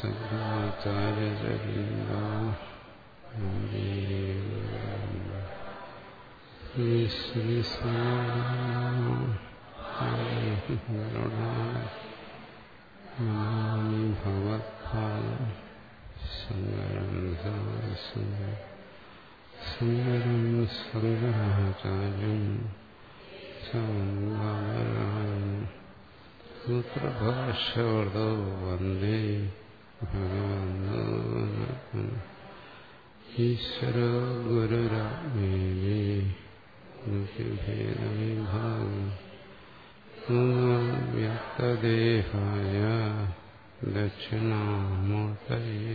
നമാമി ഭഗവത്പാദം ശങ്കരം സദാശിവം സുന്ദരം സങ്കരാചാര്യം ശങ്കരായണം സൂത്രഭാഷ്യവതോ വന്ദേ ഭഗവന്തോ ഈശ്വര ഗുരുരാത്മേവേ ഭേദവിഭാഗം വ്യക്തദേഹായ ദക്ഷിണാമൂർത്തയേ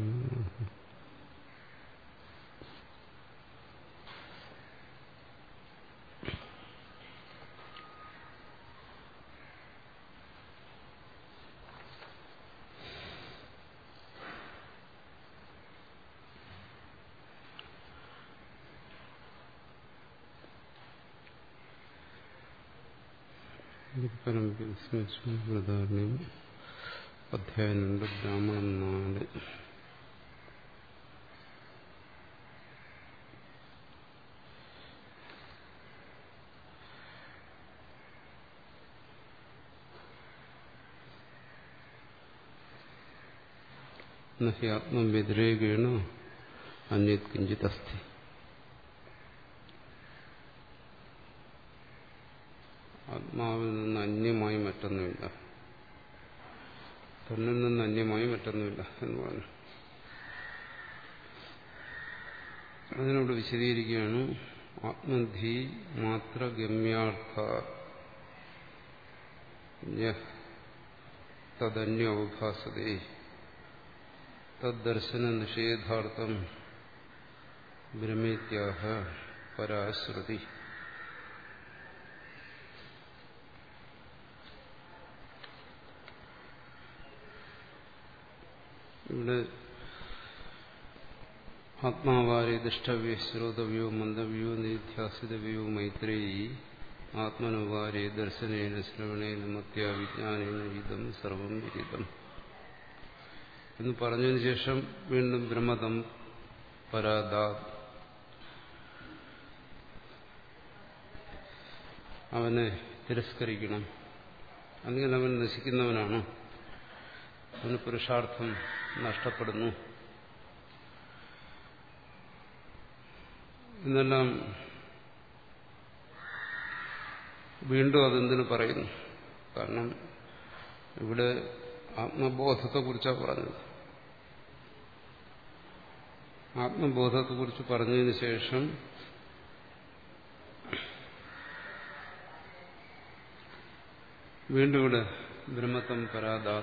പരമസ്മൃതാരണ്യം അധ്യായം രണ്ട് ബ്രാഹ്മണം നാല് ഹി ആത്മവ്യതിരേകേണ അന്യത് കിഞ്ചിത് അസ്ഥി ആത്മാവിൽ നിന്ന് അന്യമായി മറ്റൊന്നുമില്ല തന്നിൽ നിന്ന് അന്യമായി മറ്റൊന്നുമില്ല എന്ന് പറഞ്ഞു അതിനോട് വിശദീകരിക്കുകയാണ് ആത്മധി മാത്ര ഗമ്യാർത്ഥ തദന്യോഭാസതേ തദ്ദർശന നിഷേധാർത്ഥം ബ്രഹ്മേത്യാഹ പരാശ്രുതി ഇവിടെ ആത്മാവാരെ ദുഷ്ടവ്യ ശ്രോതവ്യോ മന്ദവ്യോ നിധ്യാസിതവ്യോ മൈത്രേയി ആത്മനുവാരെ ദർശനേന ശ്രവണേന മത്യാവിജ്ഞാനേന ഇതം സർവം വിഹിതം എന്ന് പറഞ്ഞതിന് ശേഷം വീണ്ടും ബ്രഹ്മതം പരാദാ അവനെ തിരസ്കരിക്കണം അല്ലെങ്കിൽ അവൻ നശിക്കുന്നവനാണ് അവന് പുരുഷാർത്ഥം നഷ്ടപ്പെടുന്നു എന്നെല്ലാം വീണ്ടും അതെന്തിനു പറയുന്നു കാരണം ഇവിടെ ആത്മബോധത്തെക്കുറിച്ചാണ് പറഞ്ഞത് ആത്മബോധത്തെക്കുറിച്ച് പറഞ്ഞതിന് ശേഷം വീണ്ടും ഇവിടെ ബ്രഹ്മത്വം പരാതാം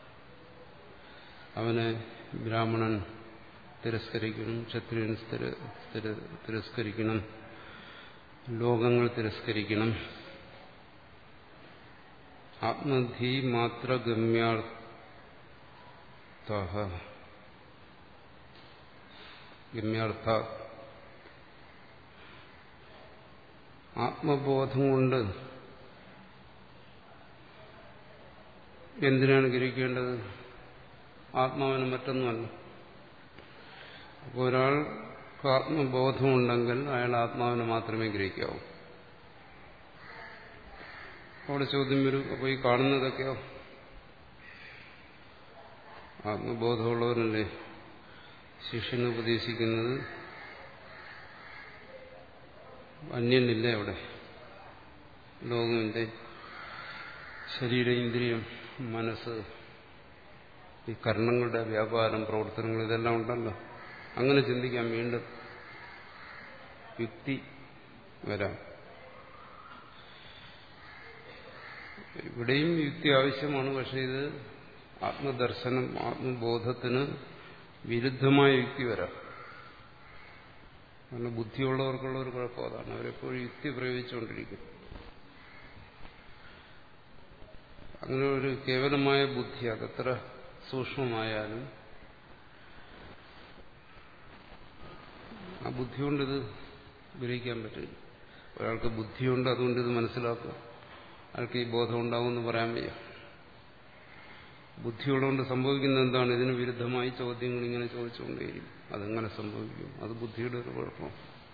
അവനെ ബ്രാഹ്മണൻ തിരസ്കരിക്കണം ക്ഷത്രിയൻ തിരസ്കരിക്കണം ലോകങ്ങൾ തിരസ്കരിക്കണം ആത്മധി മാത്ര ഗമ്യാർത്ഥ ഗമ്യാർത്ഥ ആത്മബോധം കൊണ്ട് എന്തിനാണ് ഗ്രഹിക്കേണ്ടത് ആത്മാവിന് മറ്റൊന്നുമല്ല അപ്പോൾ ഒരാൾക്ക് ആത്മബോധമുണ്ടെങ്കിൽ അയാൾ ആത്മാവിനെ മാത്രമേ ഗ്രഹിക്കാവൂ അവിടെ ചോദ്യം വരും അപ്പോൾ ഈ കാണുന്നതൊക്കെയോ ആത്മബോധമുള്ളവരല്ലേ ശിഷ്യന് ഉപദേശിക്കുന്നത് അന്യനില്ലേ അവിടെ ലോകമില്ലേ ശരീര ഇന്ദ്രിയം മനസ്സ് ഈ കർണങ്ങളുടെ വ്യാപാരം പ്രവർത്തനങ്ങൾ ഇതെല്ലാം ഉണ്ടല്ലോ അങ്ങനെ ചിന്തിക്കാൻ വീണ്ടും യുക്തി വരാം ഇവിടെയും യുക്തി ആവശ്യമാണ് പക്ഷെ ഇത് ആത്മദർശനം ആത്മബോധത്തിന് വിരുദ്ധമായ യുക്തി വരാം കാരണം ബുദ്ധിയുള്ളവർക്കുള്ള ഒരു കുഴപ്പം അതാണ് അവരെപ്പോഴും യുക്തി പ്രയോഗിച്ചുകൊണ്ടിരിക്കും അങ്ങനെ ഒരു കേവലമായ ബുദ്ധി അതത്ര സൂക്ഷ്മമായാലും ആ ബുദ്ധി കൊണ്ട് ഇത് ഗ്രഹിക്കാൻ പറ്റില്ല ഒരാൾക്ക് ബുദ്ധിയുണ്ട് അതുകൊണ്ട് ഇത് മനസ്സിലാക്കുക അയാൾക്ക് ഈ ബോധം ഉണ്ടാവുമെന്ന് പറയാൻ വയ്യ ബുദ്ധിയുള്ളതുകൊണ്ട് സംഭവിക്കുന്നത് എന്താണ് ഇതിന് വിരുദ്ധമായി ചോദ്യങ്ങൾ ഇങ്ങനെ ചോദിച്ചുകൊണ്ടേയിരിക്കും അതെങ്ങനെ സംഭവിക്കും അത് ബുദ്ധിയുടെ ഒരു കുഴപ്പം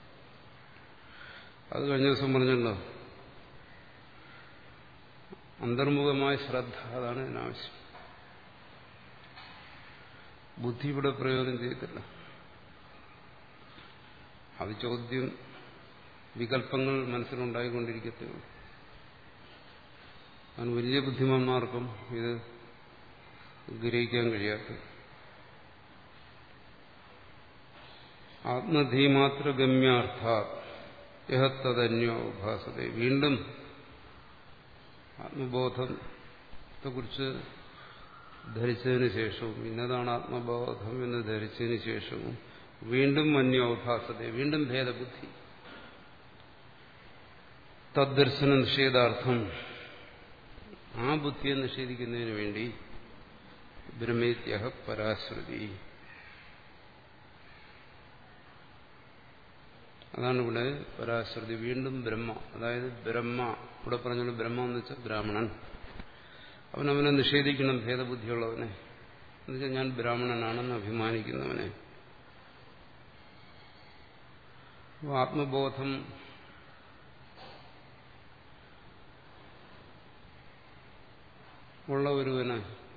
അത് കഴിഞ്ഞ ദിവസം പറഞ്ഞല്ലോ അന്തർമുഖമായ ശ്രദ്ധ അതാണ് ഇതിനാവശ്യം ബുദ്ധി ഇവിടെ പ്രയോജനം ചെയ്തില്ല അത് ചോദ്യം വികല്പങ്ങൾ മനസ്സിലുണ്ടായിക്കൊണ്ടിരിക്കത്തേ ഉള്ളൂ കാരണം വലിയ ബുദ്ധിമാന്മാർക്കും ഇത് ഗ്രഹിക്കാൻ കഴിയാത്ത ആത്മധീമാത്ര ഗമ്യാർത്ഥ യഹത്തതന്യോ ഉപാസത വീണ്ടും ആത്മബോധത്തെക്കുറിച്ച് ധരിച്ചതിന് ശേഷവും ഇന്നതാണ് ആത്മബോധം എന്ന് ധരിച്ചതിന് ശേഷവും വീണ്ടും മന്യോഭാസത വീണ്ടും ഭേദബുദ്ധി തദ്ദർശന നിഷേധാർത്ഥം ആ ബുദ്ധിയെ നിഷേധിക്കുന്നതിന് വേണ്ടി ബ്രഹ്മേത്യ പരാശ്രുതി അതാണ് ഇവിടെ പരാശ്രുതി വീണ്ടും ബ്രഹ്മ അതായത് ബ്രഹ്മ ഇവിടെ പറഞ്ഞത് ബ്രഹ്മ എന്ന് വെച്ചാൽ ബ്രാഹ്മണൻ അവനവനെ നിഷേധിക്കണം ഭേദബുദ്ധിയുള്ളവനെ എന്നുവെച്ചാൽ ഞാൻ ബ്രാഹ്മണനാണെന്ന് അഭിമാനിക്കുന്നവനെ ആത്മബോധം ഉള്ള ഒരുവന്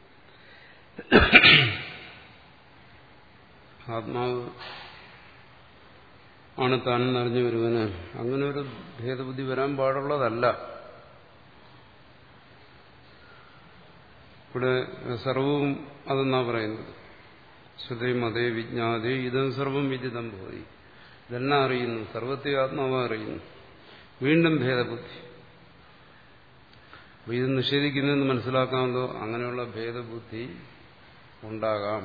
ആത്മാവ് ആണ് താനെന്ന് അറിഞ്ഞ ഒരുവന് അങ്ങനെ ഒരു ഭേദബുദ്ധി വരാൻ പാടുള്ളതല്ല ഇവിടെ സർവവും അതെന്നാ പറയുന്നത് ശ്രുതേ മതേ വിജ്ഞാതേ ഇതും സർവം വിദിതം പോയി ഇതെല്ലാം അറിയുന്നു സർവത്തെ ആത്മാവ് അറിയുന്നു വീണ്ടും ഭേദബുദ്ധി അപ്പൊ ഇത് നിഷേധിക്കുന്നതെന്ന് മനസ്സിലാക്കാമല്ലോ അങ്ങനെയുള്ള ഭേദബുദ്ധി ഉണ്ടാകാം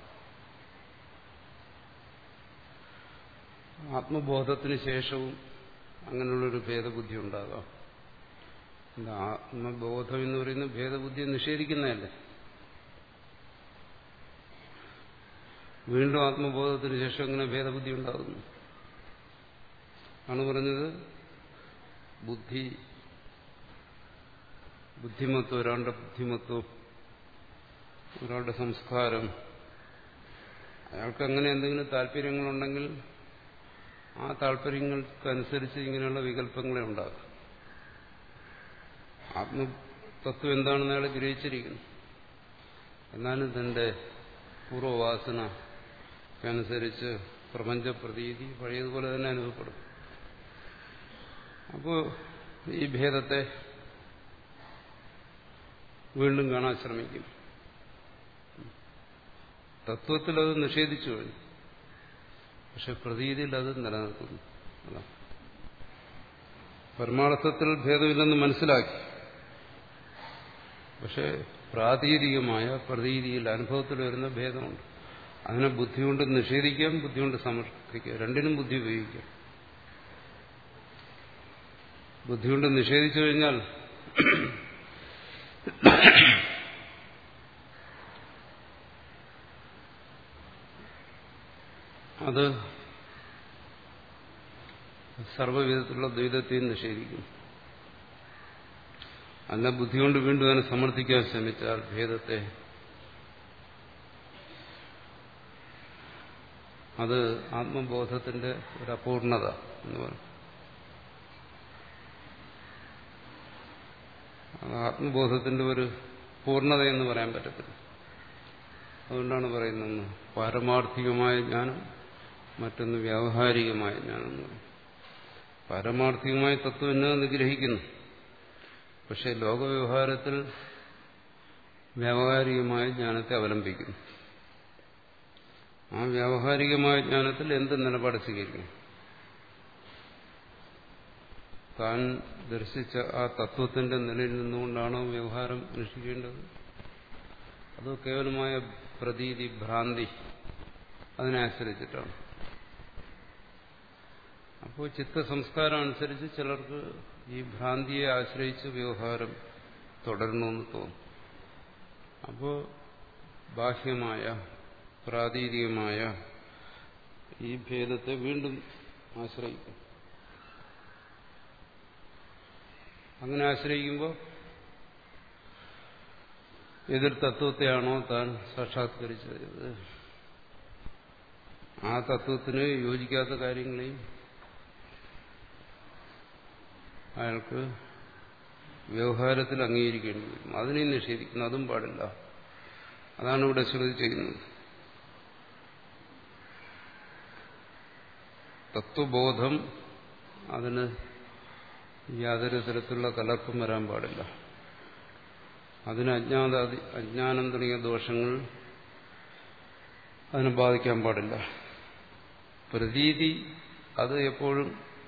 ആത്മബോധത്തിന് ശേഷവും അങ്ങനെയുള്ളൊരു ഭേദബുദ്ധി ഉണ്ടാകാം ആത്മബോധം എന്ന് പറയുന്ന ഭേദബുദ്ധിയെ നിഷേധിക്കുന്നതല്ലേ വീണ്ടും ആത്മബോധത്തിന് ശേഷം എങ്ങനെ ഭേദബുദ്ധി ഉണ്ടാകുന്നു ആണ് പറഞ്ഞത് ബുദ്ധി ബുദ്ധിമത്വം ഒരാളുടെ ബുദ്ധിമത്വം ഒരാളുടെ സംസ്കാരം അയാൾക്ക് അങ്ങനെ എന്തെങ്കിലും താല്പര്യങ്ങളുണ്ടെങ്കിൽ ആ താല്പര്യങ്ങൾക്കനുസരിച്ച് ഇങ്ങനെയുള്ള വികല്പങ്ങളെ ഉണ്ടാകും ആത്മതത്വം എന്താണെന്ന് അയാൾ ഗ്രഹിച്ചിരിക്കുന്നു എന്നാലും തന്റെ പൂർവ്വവാസനക്കനുസരിച്ച് പ്രപഞ്ച പ്രതീതി പഴയതുപോലെ തന്നെ അനുഭവപ്പെടും അപ്പോൾ ഈ ഭേദത്തെ വീണ്ടും കാണാൻ ശ്രമിക്കും തത്വത്തിൽ അത് നിഷേധിച്ചു കഴിഞ്ഞു പക്ഷെ പ്രതീതിയിൽ അത് നിലനിൽക്കുന്നു അതാണ് പരമാർത്ഥത്തിൽ ഭേദമില്ലെന്ന് മനസ്സിലാക്കി പക്ഷെ പ്രാതീതികമായ പ്രതീതിയിൽ അനുഭവത്തിൽ വരുന്ന ഭേദമുണ്ട് അതിനെ ബുദ്ധി കൊണ്ട് നിഷേധിക്കാം ബുദ്ധി കൊണ്ട് സമർപ്പിക്കാം രണ്ടിനും ബുദ്ധി ഉപയോഗിക്കാം ബുദ്ധി കൊണ്ട് നിഷേധിച്ചു കഴിഞ്ഞാൽ അത് സർവ്വവിധത്തിലുള്ള ദ്വൈതത്തെയും നിഷേധിക്കും അല്ല ബുദ്ധി കൊണ്ട് വീണ്ടും അതിനെ സമർത്ഥിക്കാൻ ശ്രമിച്ചാൽ ഭേദത്തെ അത് ആത്മബോധത്തിന്റെ ഒരു അപൂർണത എന്ന് പറയും ആത്മബോധത്തിന്റെ ഒരു പൂർണ്ണത എന്ന് പറയാൻ പറ്റത്തില്ല അതുകൊണ്ടാണ് പറയുന്നത് പാരമാർത്ഥികമായ ജ്ഞാനം മറ്റൊന്ന് വ്യാവഹാരികമായ ജ്ഞാനം എന്ന് പറയും പാരമാർത്ഥികമായ തത്വം എന്നത് ഗ്രഹിക്കുന്നു പക്ഷെ ലോകവ്യവഹാരത്തിൽ വ്യാവഹാരികമായ ജ്ഞാനത്തെ അവലംബിക്കുന്നു ആ വ്യാവഹാരികമായ ജ്ഞാനത്തിൽ എന്ത് നിലപാട് സ്വീകരിക്കും താൻ ദർശിച്ച ആ തത്വത്തിന്റെ നിലയിൽ നിന്നുകൊണ്ടാണോ വ്യവഹാരം അനുഷ്ഠിക്കേണ്ടത് അതോ കേവലമായ പ്രതീതി ഭ്രാന്തി അതിനെ ആശ്രയിച്ചിട്ടാണ് അപ്പോൾ ചിത്തസംസ്കാരം അനുസരിച്ച് ചിലർക്ക് ഈ ഭ്രാന്തിയെ ആശ്രയിച്ച് വ്യവഹാരം തുടരണമെന്ന് തോന്നും അപ്പോൾ ബാഹ്യമായ പ്രാതീതികമായ ഈ ഭേദത്തെ വീണ്ടും ആശ്രയിക്കും അങ്ങനെ ആശ്രയിക്കുമ്പോൾ എതിർ തത്വത്തെയാണോ താൻ സാക്ഷാത്കരിച്ചത് ആ തത്വത്തിന് യോജിക്കാത്ത കാര്യങ്ങളെയും അയാൾക്ക് വ്യവഹാരത്തിൽ അംഗീകരിക്കേണ്ടി വരും അതിനെയും നിഷേധിക്കുന്നു അതും പാടില്ല അതാണ് ഇവിടെ ശ്രുതി ചെയ്യുന്നത് തത്വബോധം അതിന് യാതൊരു തരത്തിലുള്ള കലർപ്പും വരാൻ പാടില്ല അതിന് അജ്ഞാതാദി അജ്ഞാനം തുടങ്ങിയ ദോഷങ്ങൾ അതിനെ ബാധിക്കാൻ പാടില്ല പ്രതീതി അത് എപ്പോഴും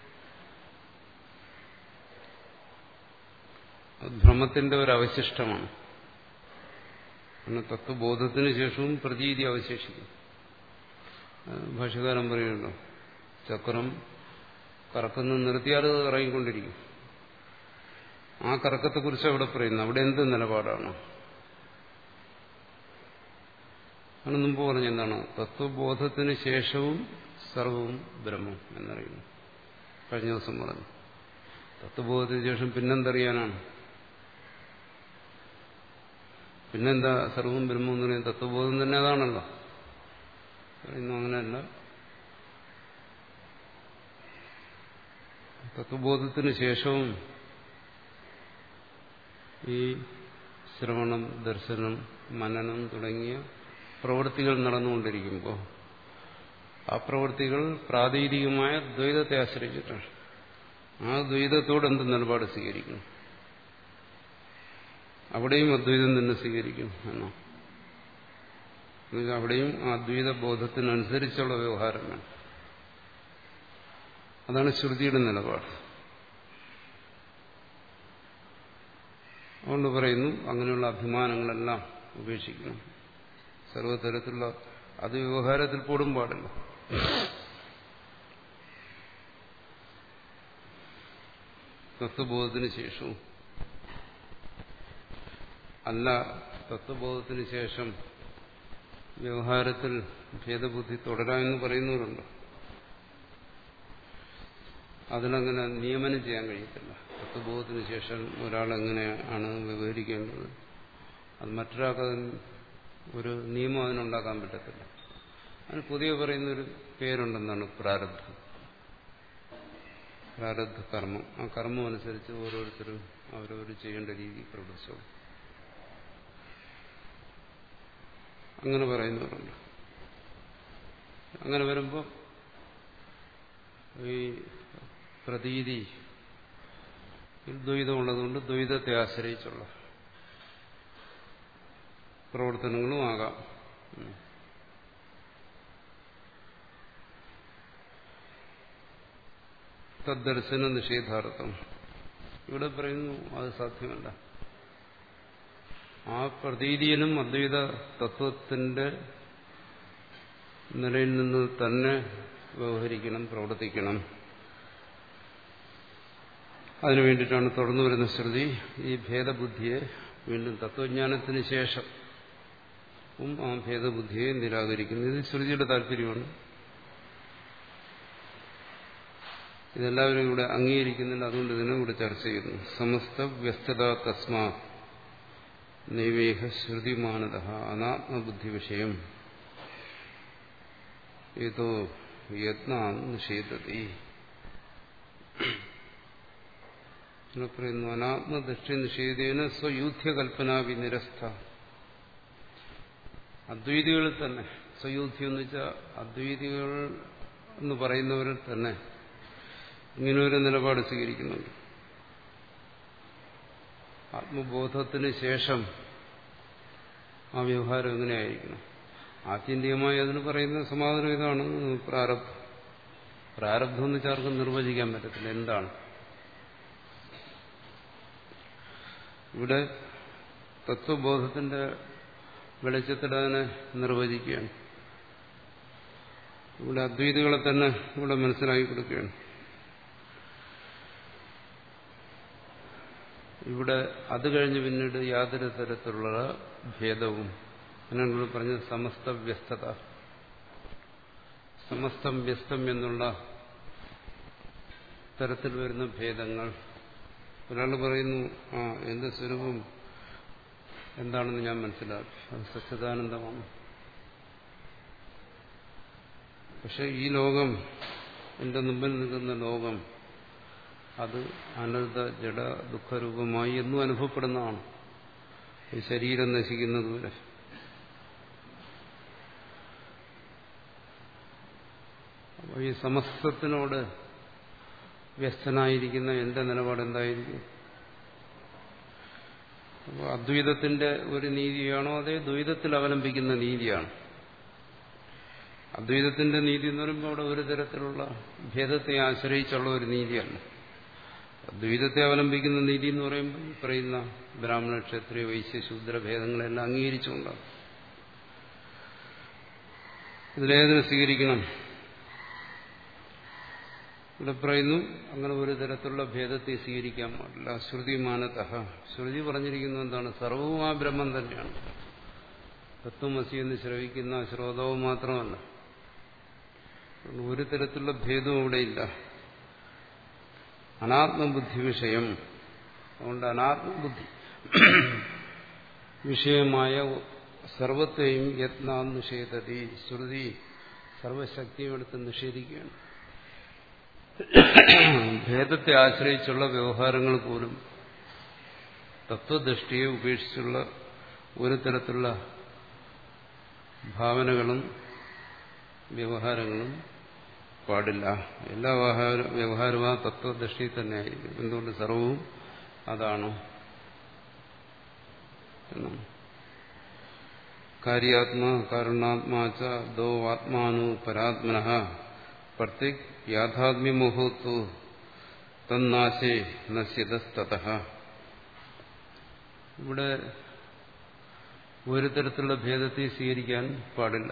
ഭ്രമത്തിന്റെ ഒരു അവശിഷ്ടമാണ് അങ്ങനെ തത്വബോധത്തിന് ശേഷവും പ്രതീതി അവശേഷിക്കും ഭാഷകാരൻ പറയുന്നുണ്ടോ ചക്രം കറക്കുന്ന നിർത്തിയാൽ അത് കറങ്ങിക്കൊണ്ടിരിക്കും ആ കറക്കത്തെക്കുറിച്ച് അവിടെ പറയുന്നു അവിടെ എന്ത് നിലപാടാണ് ആണ് മുമ്പ് പറഞ്ഞ എന്താണ് തത്വബോധത്തിന് ശേഷവും സർവവും ബ്രഹ്മം എന്നറിയുന്നു കഴിഞ്ഞ ദിവസം പറഞ്ഞു തത്വബോധത്തിന് ശേഷം പിന്നെന്തറിയാനാണ് പിന്നെന്താ സർവവും ബ്രഹ്മം എന്ന് പറയുന്നത് തത്വബോധം തന്നെ അതാണല്ലോ പറയുന്നു അങ്ങനെയല്ല തത്വബോധത്തിന് ശേഷവും ഈ ശ്രവണം ദർശനം മനനം തുടങ്ങിയ പ്രവൃത്തികൾ നടന്നുകൊണ്ടിരിക്കുമ്പോൾ ആ പ്രവൃത്തികൾ പ്രാദേശികമായ ദ്വൈതത്തെ ആശ്രയിച്ചിട്ടാണ് ആ ദ്വൈതത്തോട് എന്ത് നിലപാട് സ്വീകരിക്കണം അവിടെയും അദ്വൈതം തന്നെ സ്വീകരിക്കും എന്നോ അവിടെയും ആ ദ്വൈത ബോധത്തിനനുസരിച്ചുള്ള വ്യവഹാരം വേണം അതാണ് ശ്രുതിയുടെ നിലപാട് അതുകൊണ്ട് പറയുന്നു അങ്ങനെയുള്ള അഭിമാനങ്ങളെല്ലാം ഉപേക്ഷിക്കണം സർവതരത്തിലുള്ള അത് വ്യവഹാരത്തിൽ പോടും പാടില്ല തത്വബോധത്തിന് ശേഷവും അല്ല തത്വബോധത്തിന് ശേഷം വ്യവഹാരത്തിൽ ഭേദബുദ്ധി തുടരാമെന്ന് പറയുന്നവരുണ്ട് അതിനങ്ങനെ നിയമനം ചെയ്യാൻ കഴിയത്തില്ല തത്വബോധത്തിന് ശേഷം ഒരാൾ എങ്ങനെയാണ് വ്യവഹരിക്കേണ്ടത് അത് മറ്റൊരാൾക്ക് ഒരു നിയമം അതിനുണ്ടാക്കാൻ പറ്റത്തില്ല അതിന് പുതിയ പറയുന്നൊരു പേരുണ്ടെന്നാണ് പ്രാരബ്ധം പ്രാരബ്ധ കർമ്മം ആ കർമ്മം അനുസരിച്ച് ഓരോരുത്തരും അവരവർ ചെയ്യേണ്ട രീതി പ്രവർത്തിച്ചോളും അങ്ങനെ പറയുന്നവരുണ്ട് അങ്ങനെ വരുമ്പോൾ ഈ പ്രതീതി ദ്വൈതമുള്ളതുകൊണ്ട് ദ്വൈതത്തെ ആശ്രയിച്ചുള്ള പ്രവർത്തനങ്ങളും ആകാം തദ്ദർശന നിഷേധാർത്ഥം ഇവിടെ പറയുന്നു അത് സാധ്യമല്ല ആ പ്രതീതിയിലും അദ്വൈത തത്വത്തിന്റെ നിലയിൽ നിന്ന് തന്നെ വ്യവഹരിക്കണം പ്രവർത്തിക്കണം അതിനു വേണ്ടിയിട്ടാണ് തുടർന്നു വരുന്ന ശ്രുതി ഈ ഭേദബുദ്ധിയെ വീണ്ടും തത്വജ്ഞാനത്തിന് ശേഷം ആ ഭേദബുദ്ധിയെ നിരാകരിക്കുന്നു ഇത് ശ്രുതിയുടെ താല്പര്യമാണ് ഇതെല്ലാവരും ഇവിടെ അംഗീകരിക്കുന്നില്ല അതുകൊണ്ട് ഇതിനും ഇവിടെ ചർച്ച ചെയ്യുന്നു സമസ്ത വ്യസ്തത തസ്മാ നൈവേഹ ശ്രുതിമാനത അനാത്മബുദ്ധി വിഷയം ഏതോ യത്ന നിഷേധതി പറയുന്നു അനാത്മദൃഷ്ടി നിഷേധേന സ്വയൂഥ്യകൽപ്പനാവി നിരസ്ഥ അദ്വൈതികളിൽ തന്നെ സ്വയൂഥ്യം എന്ന് വെച്ചാൽ അദ്വൈതികൾ എന്ന് പറയുന്നവരിൽ തന്നെ ഇങ്ങനൊരു നിലപാട് സ്വീകരിക്കുന്നുണ്ട് ആത്മബോധത്തിന് ശേഷം ആ വ്യവഹാരം എങ്ങനെയായിരിക്കണം ആത്യന്തികമായി അതിന് പറയുന്ന സമാധാനം ഇതാണ് പ്രാരബ്ധം പ്രാരബ്ധം എന്ന് ചേർക്കും നിർവചിക്കാൻ പറ്റത്തില്ല എന്താണ് ഇവിടെ തത്വബോധത്തിന്റെ വെളിച്ചത്തിൽ അതിനെ നിർവചിക്കുകയാണ് ഇവിടെ അദ്വൈതികളെ തന്നെ ഇവിടെ മനസ്സിലാക്കി കൊടുക്കുകയാണ് ഇവിടെ അത് കഴിഞ്ഞ് പിന്നീട് യാതൊരു തരത്തിലുള്ള ഭേദവും അതിനോട് പറഞ്ഞത് സമസ്ത വ്യസ്തത സമസ്തം വ്യസ്തം എന്നുള്ള തരത്തിൽ വരുന്ന ഭേദങ്ങൾ ഒരാൾ പറയുന്നു ആ എന്റെ സ്വരൂപം എന്താണെന്ന് ഞാൻ മനസ്സിലാക്കി അത് സച്ചിദാനന്ദമാണ് പക്ഷെ ഈ ലോകം എന്റെ മുമ്പിൽ നിൽക്കുന്ന ലോകം അത് അനർഥ ജഡ ദുഃഖരൂപമായി എന്നും അനുഭവപ്പെടുന്നതാണ് ഈ ശരീരം നശിക്കുന്നതുവരെ അപ്പോൾ ഈ സമസ്തത്തിനോട് വ്യസ്തനായിരിക്കുന്ന എന്റെ നിലപാട് എന്തായിരിക്കും അപ്പോൾ അദ്വൈതത്തിന്റെ ഒരു നീതിയാണോ അതേ ദ്വൈതത്തിൽ അവലംബിക്കുന്ന നീതിയാണ് അദ്വൈതത്തിന്റെ നീതി എന്ന് പറയുമ്പോൾ അവിടെ ഒരു തരത്തിലുള്ള ഭേദത്തെ ആശ്രയിച്ചുള്ള ഒരു നീതിയല്ല ദ്വൈതത്തെ അവലംബിക്കുന്ന നീതി എന്ന് പറയുമ്പോൾ ഈ പറയുന്ന ബ്രാഹ്മണ ക്ഷത്രിയ വൈശ്യ ശൂദ്ര ഭേദങ്ങളെല്ലാം അംഗീകരിച്ചുകൊണ്ടാണ് ഇതിലേതിനെ സ്വീകരിക്കണം ഇവിടെ പറയുന്നു അങ്ങനെ ഒരു തരത്തിലുള്ള ഭേദത്തെ സ്വീകരിക്കാൻ പാടില്ല ശ്രുതി മാനത ശ്രുതി പറഞ്ഞിരിക്കുന്നത് എന്താണ് സർവവും ആ ബ്രഹ്മം തന്നെയാണ് തത്വമസി എന്ന് ശ്രവിക്കുന്ന ശ്രോതാവ് മാത്രമല്ല ഒരു തരത്തിലുള്ള ഭേദവും ഇവിടെയില്ല അനാത്മബുദ്ധി വിഷയം അതുകൊണ്ട് അനാത്മബുദ്ധി വിഷയമായ സർവത്തെയും യത്നാം നിഷേധതി ശ്രുതി സർവശക്തിയും എടുത്ത് നിഷേധിക്കുകയാണ് ഭേദത്തെ ആശ്രയിച്ചുള്ള വ്യവഹാരങ്ങൾ പോലും തത്വദൃഷ്ടിയെ ഉപേക്ഷിച്ചുള്ള ഒരു തരത്തിലുള്ള ഭാവനകളും വ്യവഹാരങ്ങളും പാടില്ല എല്ലാ വ്യവഹാരവും ആ തത്വദൃഷ്ടി തന്നെ ആയിരിക്കും എന്തുകൊണ്ട് സർവവും അതാണ് എന്നാണ് കാര്യാത്മാ കാരണാത്മാച്ച ദോ ആത്മാനു പരാത്മന പ്രത്യേക് യാഥാത്മ്യമോഹത്തു തന്നാശേ നശ്യതസ്തത ഇവിടെ ഒരു തരത്തിലുള്ള ഭേദത്തെ സ്വീകരിക്കാൻ പാടില്ല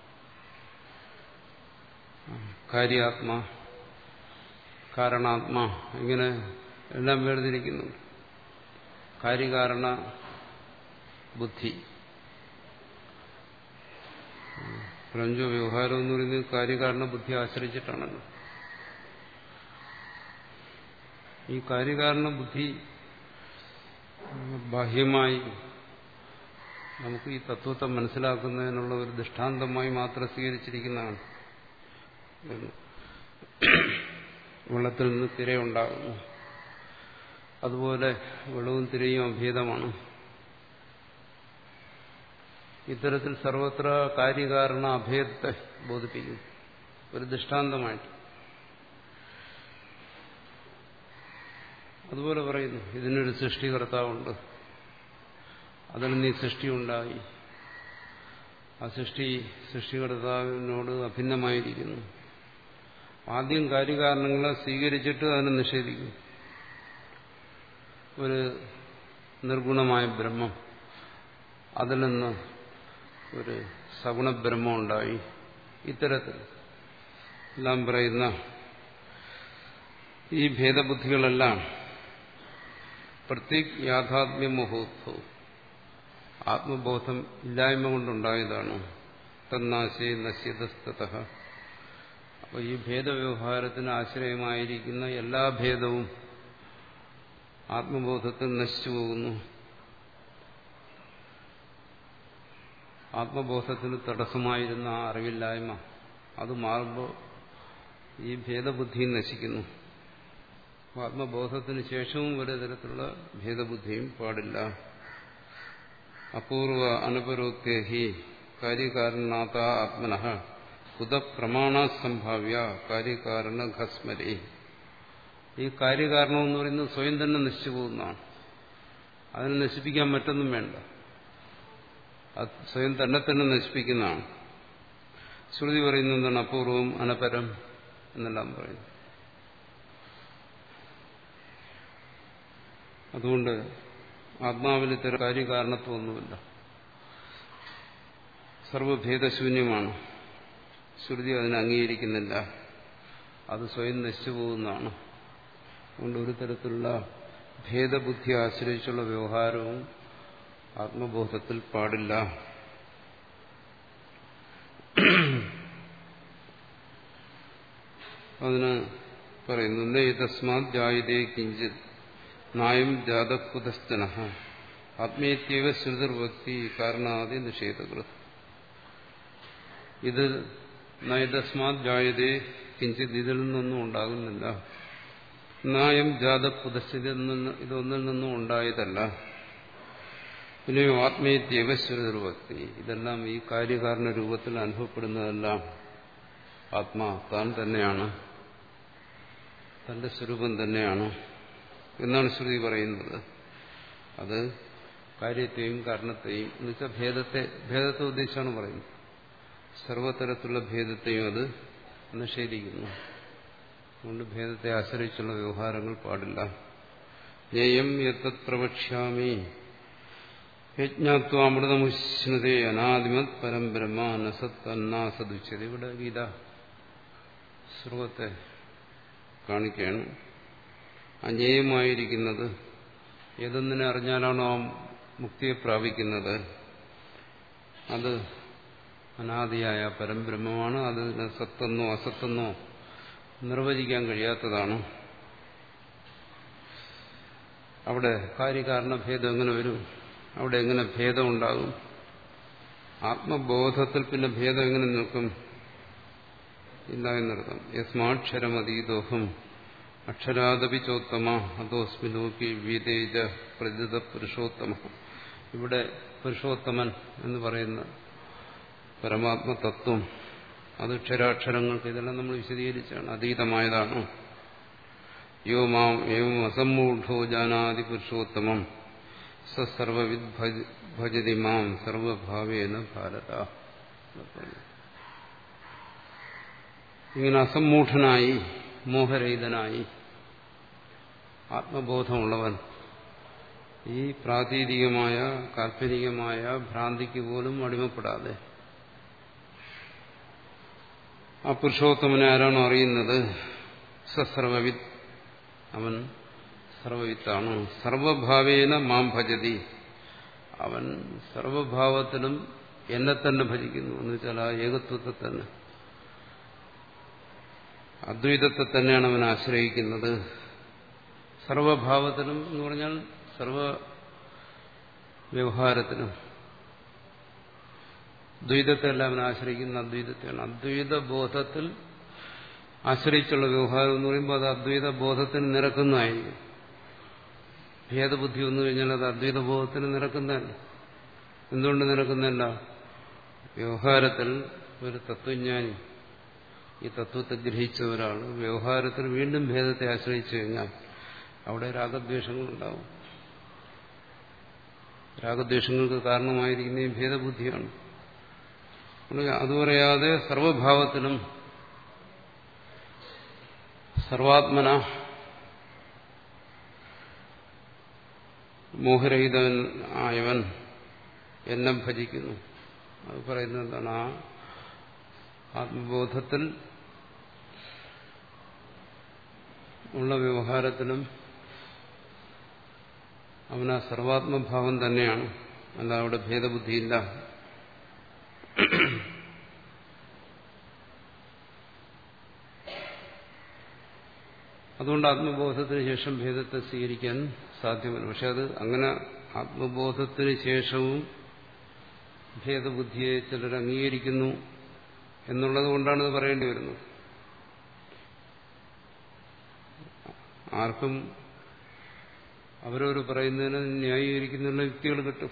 കാര്യാത്മാ കാരണാത്മാ ഇങ്ങനെ എല്ലാം വേർതിരിക്കുന്നുണ്ട് കാര്യകാരണ ബുദ്ധി പ്രപഞ്ച വ്യവഹാരം എന്ന് പറയുന്നത് കാര്യകാരണ ബുദ്ധി ആശ്രയിച്ചിട്ടാണല്ലോ ഈ കാര്യകാരണ ബുദ്ധി ബാഹ്യമായി നമുക്ക് ഈ തത്വത്തെ മനസ്സിലാക്കുന്നതിനുള്ള ഒരു ദൃഷ്ടാന്തമായി മാത്രം സ്വീകരിച്ചിരിക്കുന്നതാണ് വെള്ളത്തിൽ നിന്ന് തിരയുണ്ടാകുന്നു അതുപോലെ വെള്ളവും തിരയും അഭേദമാണ് ഇത്തരത്തിൽ സർവത്ര കാര്യകാരണ അഭേദത്തെ ബോധിപ്പിക്കുന്നു ഒരു ദൃഷ്ടാന്തമായിട്ട് അതുപോലെ പറയുന്നു ഇതിനൊരു സൃഷ്ടികർത്താവുണ്ട് അതിൽ നീ സൃഷ്ടിയുണ്ടായി ആ സൃഷ്ടി സൃഷ്ടികർത്താവിനോട് അഭിന്നമായിരിക്കുന്നു ആദ്യം കാര്യകാരണങ്ങളെ സ്വീകരിച്ചിട്ട് അതിനെ നിഷേധിക്കും ഒരു നിർഗുണമായ ബ്രഹ്മം അതിൽ നിന്ന് ഒരു സഗുണബ്രഹ്മം ഉണ്ടായി ഇത്തരത്തിൽ എല്ലാം പറയുന്ന ഈ ഭേദബുദ്ധികളെല്ലാം പ്രത്യേക് യാഥാത്മ്യമോഹോത്സവം ആത്മബോധം ഇല്ലായ്മ കൊണ്ടുണ്ടായതാണ് തന്നാശേ നശ്യതസ്തത അപ്പോൾ ഈ ഭേദവ്യവഹാരത്തിന് ആശ്രയമായിരിക്കുന്ന എല്ലാ ഭേദവും ആത്മബോധത്തിൽ നശിച്ചു പോകുന്നു ആത്മബോധത്തിന് തടസ്സമായിരുന്ന ആ അറിവില്ലായ്മ അത് മാറുമ്പോൾ ഈ ഭേദബുദ്ധി നശിക്കുന്നു ആത്മബോധത്തിന് ശേഷവും ഒരു തരത്തിലുള്ള ഭേദബുദ്ധിയും പാടില്ല അപൂർവ അനപരോക്തേഹി കാര്യകാരണാത്ത ആത്മന കുത പ്രമാണ സംഭാവ്യ കാര്യകാരണ ഘസ്മരി ഈ കാര്യകാരണം എന്ന് പറയുന്നത് സ്വയം തന്നെ നശിച്ചു പോകുന്നതാണ് അതിനെ നശിപ്പിക്കാൻ മറ്റൊന്നും വേണ്ട അത് സ്വയം തന്നെ തന്നെ നശിപ്പിക്കുന്നതാണ് ശ്രുതി പറയുന്നത് എന്താണ് അപൂർവം അനപരം എന്നെല്ലാം പറയുന്നു അതുകൊണ്ട് ആത്മാവിൽ ഇത്തരം കാര്യകാരണത്വമൊന്നുമില്ല സർവഭേദശൂന്യമാണ് ശ്രുതി അതിനെ അംഗീകരിക്കുന്നില്ല അത് സ്വയം നശിച്ചു പോകുന്നതാണ് അതുകൊണ്ട് ഒരു തരത്തിലുള്ള ഭേദബുദ്ധി ആശ്രയിച്ചുള്ള വ്യവഹാരവും ആത്മബോധത്തിൽ പാടില്ല അതിന് പറയുന്നു തസ്മാത് ജായതേ കിഞ്ചിത് നായം ജാതകുതസ്ഥന ആത്മീയത്യവ ശ്രുതിർഭക്തി കാരണാദി നിഷേധകൃത് ഇത് നയതസ്മാത് ജായതേ കിഞ്ചിത് ഇതിൽ നിന്നൊന്നും ഉണ്ടാകുന്നില്ല നായം ജാത പുതസ്ഥിതി ഇതൊന്നിൽ നിന്നും ഉണ്ടായതല്ല പിന്നെയോ ആത്മീയത്യവ ശ്രുതിർഭക്തി ഇതെല്ലാം ഈ കാര്യകാരണ രൂപത്തിൽ അനുഭവപ്പെടുന്നതെല്ലാം ആത്മാ താൻ തന്നെയാണ് തന്റെ സ്വരൂപം തന്നെയാണ് എന്നാണ് ശ്രുതി പറയുന്നത് അത് കാര്യത്തെയും കാരണത്തെയും എന്നുവെച്ചാൽ ഭേദത്തെ ഭേദത്തെ ഉദ്ദേശിച്ചാണ് പറയുന്നത് സർവതരത്തിലുള്ള ഭേദത്തെയും അത് നിഷേധിക്കുന്നു അതുകൊണ്ട് ഭേദത്തെ ആശ്രയിച്ചുള്ള വ്യവഹാരങ്ങൾ പാടില്ല ജ്ഞേയം യത്തത് പ്രവക്ഷ്യാമി യജ്ഞാത്വാമൃതമുഷ്ണതേ അനാദിമത് പരം ബ്രഹ്മ നസത് അന്നാസദുച്ചത് ഇവിടെ ഗീത സർവത്തെ കാണിക്കുകയാണ് അജ്ഞേയമായിരിക്കുന്നത് ഏതൊന്നിനെ അറിഞ്ഞാലാണോ ആ മുക്തിയെ പ്രാപിക്കുന്നത് അത് അനാദിയായ പരംബ്രഹ്മമാണ് അതിന് സത്തെന്നോ അസത്തെന്നോ നിർവചിക്കാൻ കഴിയാത്തതാണ് അവിടെ കാര്യകാരണ ഭേദം എങ്ങനെ വരും അവിടെ എങ്ങനെ ഭേദം ഉണ്ടാകും ആത്മബോധത്തിൽ പിന്നെ ഭേദം എങ്ങനെ നിൽക്കും ഇല്ല എന്നർത്ഥം യസ്മാക്ഷരമതീതോഹം അക്ഷരാദപി ചോത്തമ അതോസ്മി ലോകി വീതേജ പ്രതിത പുരുഷോത്തമ ഇവിടെ പുരുഷോത്തമൻ എന്ന് പറയുന്ന പരമാത്മ തത്വം അത് അക്ഷരാക്ഷരങ്ങൾക്ക് ഇതെല്ലാം നമ്മൾ വിശദീകരിച്ചാണ് അതീതമായതാണ് യോ മാം ഏവം അസമ്മൂഢോ ജാനാതി പുരുഷോത്തമം സർവവിദ് ഭജതി മാം സർവഭാവേന ഭാരത ഇങ്ങനെ അസമ്മൂഢനായി മോഹരഹിതനായി ആത്മബോധമുള്ളവൻ ഈ പ്രാതീതികമായ കാൽപ്പനികമായ ഭ്രാന്തിക്ക് പോലും അടിമപ്പെടാതെ ആ പുരുഷോത്തമനെ ആരാണോ അറിയുന്നത് സസർവവിത്ത് അവൻ സർവവിത്താണ് സർവഭാവേന മാം ഭജതി അവൻ സർവഭാവത്തിലും എന്നെ തന്നെ ഭജിക്കുന്നു എന്ന് വെച്ചാൽ ആ ഏകത്വത്തെ തന്നെ അദ്വൈതത്തെ തന്നെയാണ് അവൻ ആശ്രയിക്കുന്നത് സർവഭാവത്തിലും എന്ന് പറഞ്ഞാൽ സർവ വ്യവഹാരത്തിനും ദ്വൈതത്തെല്ലാം അവൻ ആശ്രയിക്കുന്ന അദ്വൈതത്തെയാണ് അദ്വൈത ബോധത്തിൽ ആശ്രയിച്ചുള്ള വ്യവഹാരം എന്ന് പറയുമ്പോൾ അത് അദ്വൈത ബോധത്തിന് നിരക്കുന്നതായിരിക്കും ഭേദബുദ്ധി വന്നു കഴിഞ്ഞാൽ അത് അദ്വൈത ബോധത്തിന് നിരക്കുന്നതല്ല എന്തുകൊണ്ട് നിരക്കുന്നതല്ല വ്യവഹാരത്തിൽ ഒരു തത്വജ്ഞാനി ഈ തത്വത്തെ ഗ്രഹിച്ച ഒരാൾ വ്യവഹാരത്തിൽ വീണ്ടും ഭേദത്തെ ആശ്രയിച്ചു കഴിഞ്ഞാൽ അവിടെ രാഗദ്വേഷങ്ങളുണ്ടാവും രാഗദ്വേഷങ്ങൾക്ക് കാരണമായിരിക്കുന്ന ഈ ഭേദബുദ്ധിയാണ് അത് പറയാതെ സർവഭാവത്തിലും സർവാത്മന മോഹരഹിതൻ ആയവൻ എന്നെ ഭജിക്കുന്നു അത് പറയുന്നത് എന്താണ് ആ ആത്മബോധത്തിൽ ഉള്ള വ്യവഹാരത്തിലും അവന് ആ സർവാത്മഭാവം തന്നെയാണ് അല്ല അവിടെ ഭേദബുദ്ധിയില്ല അതുകൊണ്ട് ആത്മബോധത്തിന് ശേഷം ഭേദത്തെ സ്വീകരിക്കാൻ സാധ്യമല്ല പക്ഷെ അത് അങ്ങനെ ആത്മബോധത്തിന് ശേഷവും ഭേദബുദ്ധിയെ ചിലർ അംഗീകരിക്കുന്നു എന്നുള്ളത് കൊണ്ടാണ് ഇത് പറയേണ്ടി വരുന്നത് ആർക്കും അവരവർ പറയുന്നതിന് ന്യായീകരിക്കുന്നതിനുള്ള യുക്തികൾ കിട്ടും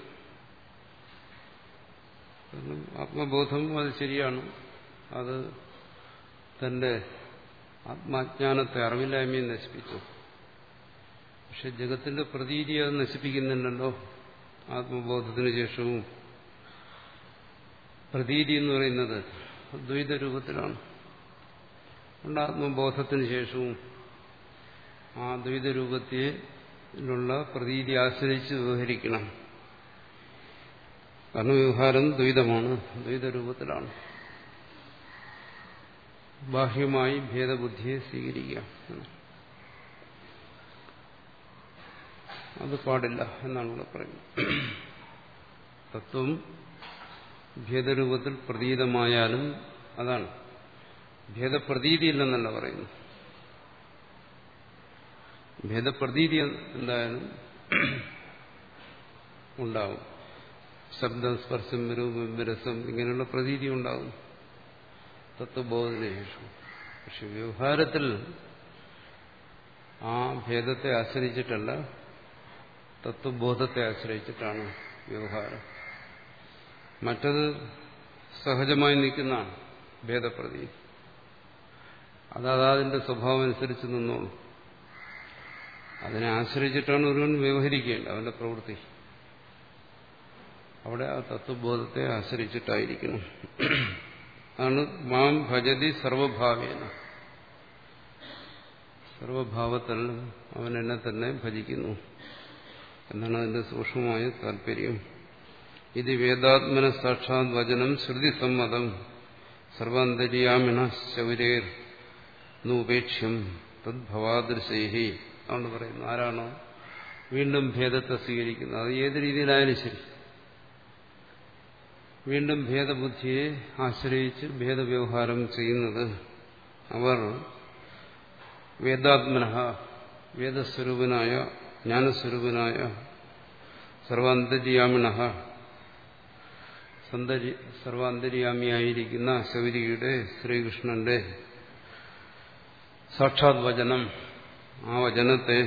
കാരണം ആത്മബോധം അത് ശരിയാണ് അത് തന്റെ ആത്മാജ്ഞാനത്തെ അറിവില്ലായ്മയെ നശിപ്പിച്ചു പക്ഷെ ജഗത്തിന്റെ പ്രതീതി അത് നശിപ്പിക്കുന്നുണ്ടല്ലോ ആത്മബോധത്തിന് ശേഷവും പ്രതീതി എന്ന് പറയുന്നത് ദ്വൈത രൂപത്തിലാണ് അതുകൊണ്ട് ആത്മബോധത്തിന് ശേഷവും ആ ദ്വൈത രൂപത്തിലുള്ള പ്രതീതി ആശ്രയിച്ച് വ്യവഹരിക്കണം കാരണം വ്യവഹാരം ദ്വൈതമാണ് ദ്വൈത രൂപത്തിലാണ് ബാഹ്യമായി ഭേദബുദ്ധിയെ സ്വീകരിക്കുക അത് പാടില്ല എന്നാണ് ഇവിടെ പറയുന്നത് തത്വം ഭേദരൂപത്തിൽ പ്രതീതമായാലും അതാണ് ഭേദപ്രതീതിയില്ലെന്നല്ല പറയുന്നു ഭേദപ്രതീതി എന്തായാലും ഉണ്ടാവും ശബ്ദം സ്പർശം രൂപം രസം ഇങ്ങനെയുള്ള പ്രതീതി ഉണ്ടാകും തത്വബോധത്തിന് ശേഷം പക്ഷെ വ്യവഹാരത്തിൽ ആ ഭേദത്തെ ആശ്രയിച്ചിട്ടല്ല തത്വബോധത്തെ ആശ്രയിച്ചിട്ടാണ് വ്യവഹാരം മറ്റത് സഹജമായി നിൽക്കുന്നതാണ് ഭേദപ്രതി അത് അതാതിന്റെ സ്വഭാവം അനുസരിച്ച് നിന്നോളൂ അതിനെ ആശ്രയിച്ചിട്ടാണ് ഒരുവൻ വ്യവഹരിക്കേണ്ടത് അവന്റെ പ്രവൃത്തി അവിടെ ആ തത്വബോധത്തെ ആശ്രയിച്ചിട്ടായിരിക്കണം ആണ് മാം ഭജതി സർവഭാവേന സർവഭാവത്തിൽ അവൻ എന്നെ തന്നെ ഭജിക്കുന്നു എന്നാണ് അതിന്റെ സൂക്ഷ്മമായ താല്പര്യം ഇത് വേദാത്മന സാക്ഷാത് വചനം ശ്രുതി സമ്മതം സർവാന്തര്യാമിണ ശൗരേർ നൂപേക്ഷ്യം തദ്ഭവാദൃശേഹി അതുകൊണ്ട് പറയുന്നു ആരാണോ വീണ്ടും ഭേദത്തെ സ്വീകരിക്കുന്നത് അത് ഏത് രീതിയിലായാലും ശരി വീണ്ടും ഭേദബുദ്ധിയെ ആശ്രയിച്ച് ഭേദവ്യവഹാരം ചെയ്യുന്നത് അവർ വേദാത്മന വേദസ്വരൂപനായ ജ്ഞാനസ്വരൂപനായ സർവാന്തര്യാമിണ സർവാന്തര്യാമിയായിരിക്കുന്ന ശൗരിയുടെ ശ്രീകൃഷ്ണന്റെ സാക്ഷാത് വചനം ആ വചനത്തെ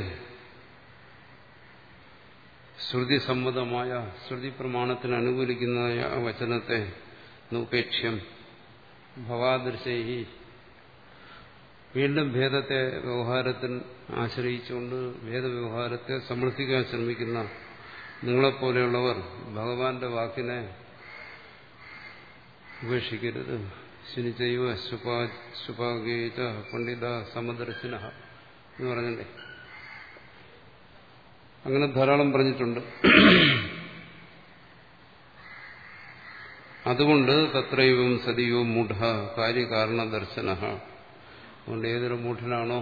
ശ്രുതി സമ്മതമായ ശ്രുതി പ്രമാണത്തിന് അനുകൂലിക്കുന്നതായ ആ വചനത്തെ നൂപേക്ഷ്യം ഭവാദൃശൈഹി വീണ്ടും ഭേദത്തെ വ്യവഹാരത്തിൽ ആശ്രയിച്ചുകൊണ്ട് ഭേദവ്യവഹാരത്തെ സമർത്ഥിക്കാൻ ശ്രമിക്കുന്ന നിങ്ങളെപ്പോലെയുള്ളവർ ഭഗവാന്റെ വാക്കിനെ ഉപേക്ഷിക്കരുത് ശനിചൈവ ശുപാഗേച പണ്ഡിത സമദർശിന എന്ന് പറഞ്ഞില്ലേ അങ്ങനെ ധാരാളം പറഞ്ഞിട്ടുണ്ട് അതുകൊണ്ട് തത്രൈവം സതിയോ മൂഢ കാര്യകാരണ ദർശന അതുകൊണ്ട് ഏതൊരു മൂഢനാണോ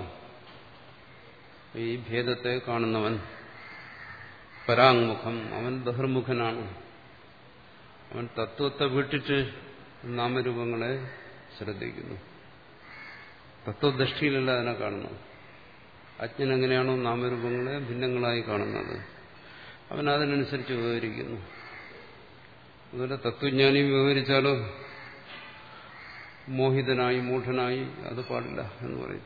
ഈ ഭേദത്തെ കാണുന്നവൻ പരാങ്മുഖം അവൻ ബഹിർമുഖനാണ് അവൻ തത്വത്തെ വിട്ടിട്ട് നാമരൂപങ്ങളെ ശ്രദ്ധിക്കുന്നു തത്വദൃഷ്ടിയിലല്ല അതിനെ കാണുന്നത് അജ്ഞൻ എങ്ങനെയാണോ നാമരൂപങ്ങളെ ഭിന്നങ്ങളായി കാണുന്നത് അവൻ അതിനനുസരിച്ച് വ്യവഹരിക്കുന്നു അതുപോലെ തത്വജ്ഞാനി വ്യവഹരിച്ചാലോ മോഹിതനായി മൂഢനായി അത് പാടില്ല എന്ന് പറയും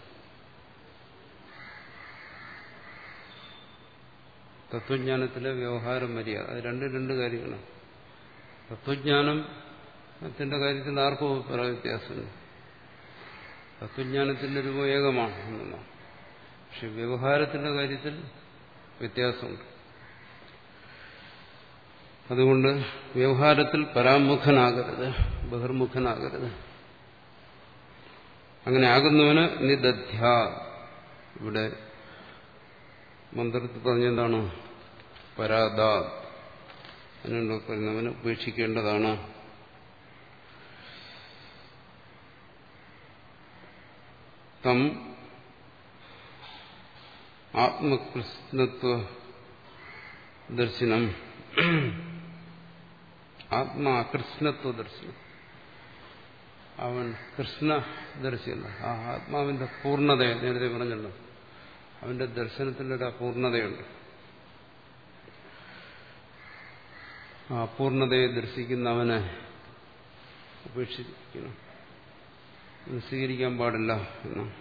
തത്വജ്ഞാനത്തിലെ വ്യവഹാരം മര്യാദ അത് രണ്ട് രണ്ട് കാര്യങ്ങളാണ് തത്വജ്ഞാനത്തിന്റെ കാര്യത്തിൽ ആർക്കും അഭിപ്രായ വ്യത്യാസമില്ല തത്വജ്ഞാനത്തിന്റെ രൂപം ഏകമാണ് എന്നുള്ളതാണ് പക്ഷെ വ്യവഹാരത്തിന്റെ കാര്യത്തിൽ വ്യത്യാസമുണ്ട് അതുകൊണ്ട് വ്യവഹാരത്തിൽ പരാമുഖനാകരുത് ബഹിർമുഖനാകരുത് അങ്ങനെ ആകുന്നവന് നിദധ്യ ഇവിടെ മന്ത്രത്തിൽ പറഞ്ഞെന്താണ് പരാദാ അതിനുള്ള പറയുന്നവന് ഉപേക്ഷിക്കേണ്ടതാണ് തം ആത്മകൃഷ്ണത്വ ദർശനം ആത്മാകൃഷ്ണത്വ ദർശനം അവൻ കൃഷ്ണ ദർശന ആ ആത്മാവിന്റെ പൂർണ്ണത നേരത്തെ പറഞ്ഞല്ലോ അവന്റെ ദർശനത്തിലൊരു അപൂർണതയുണ്ട് ആ പൂർണ്ണതയെ ദർശിക്കുന്ന അവനെ ഉപേക്ഷിക്കണം സ്വീകരിക്കാൻ പാടില്ല എന്നാണ്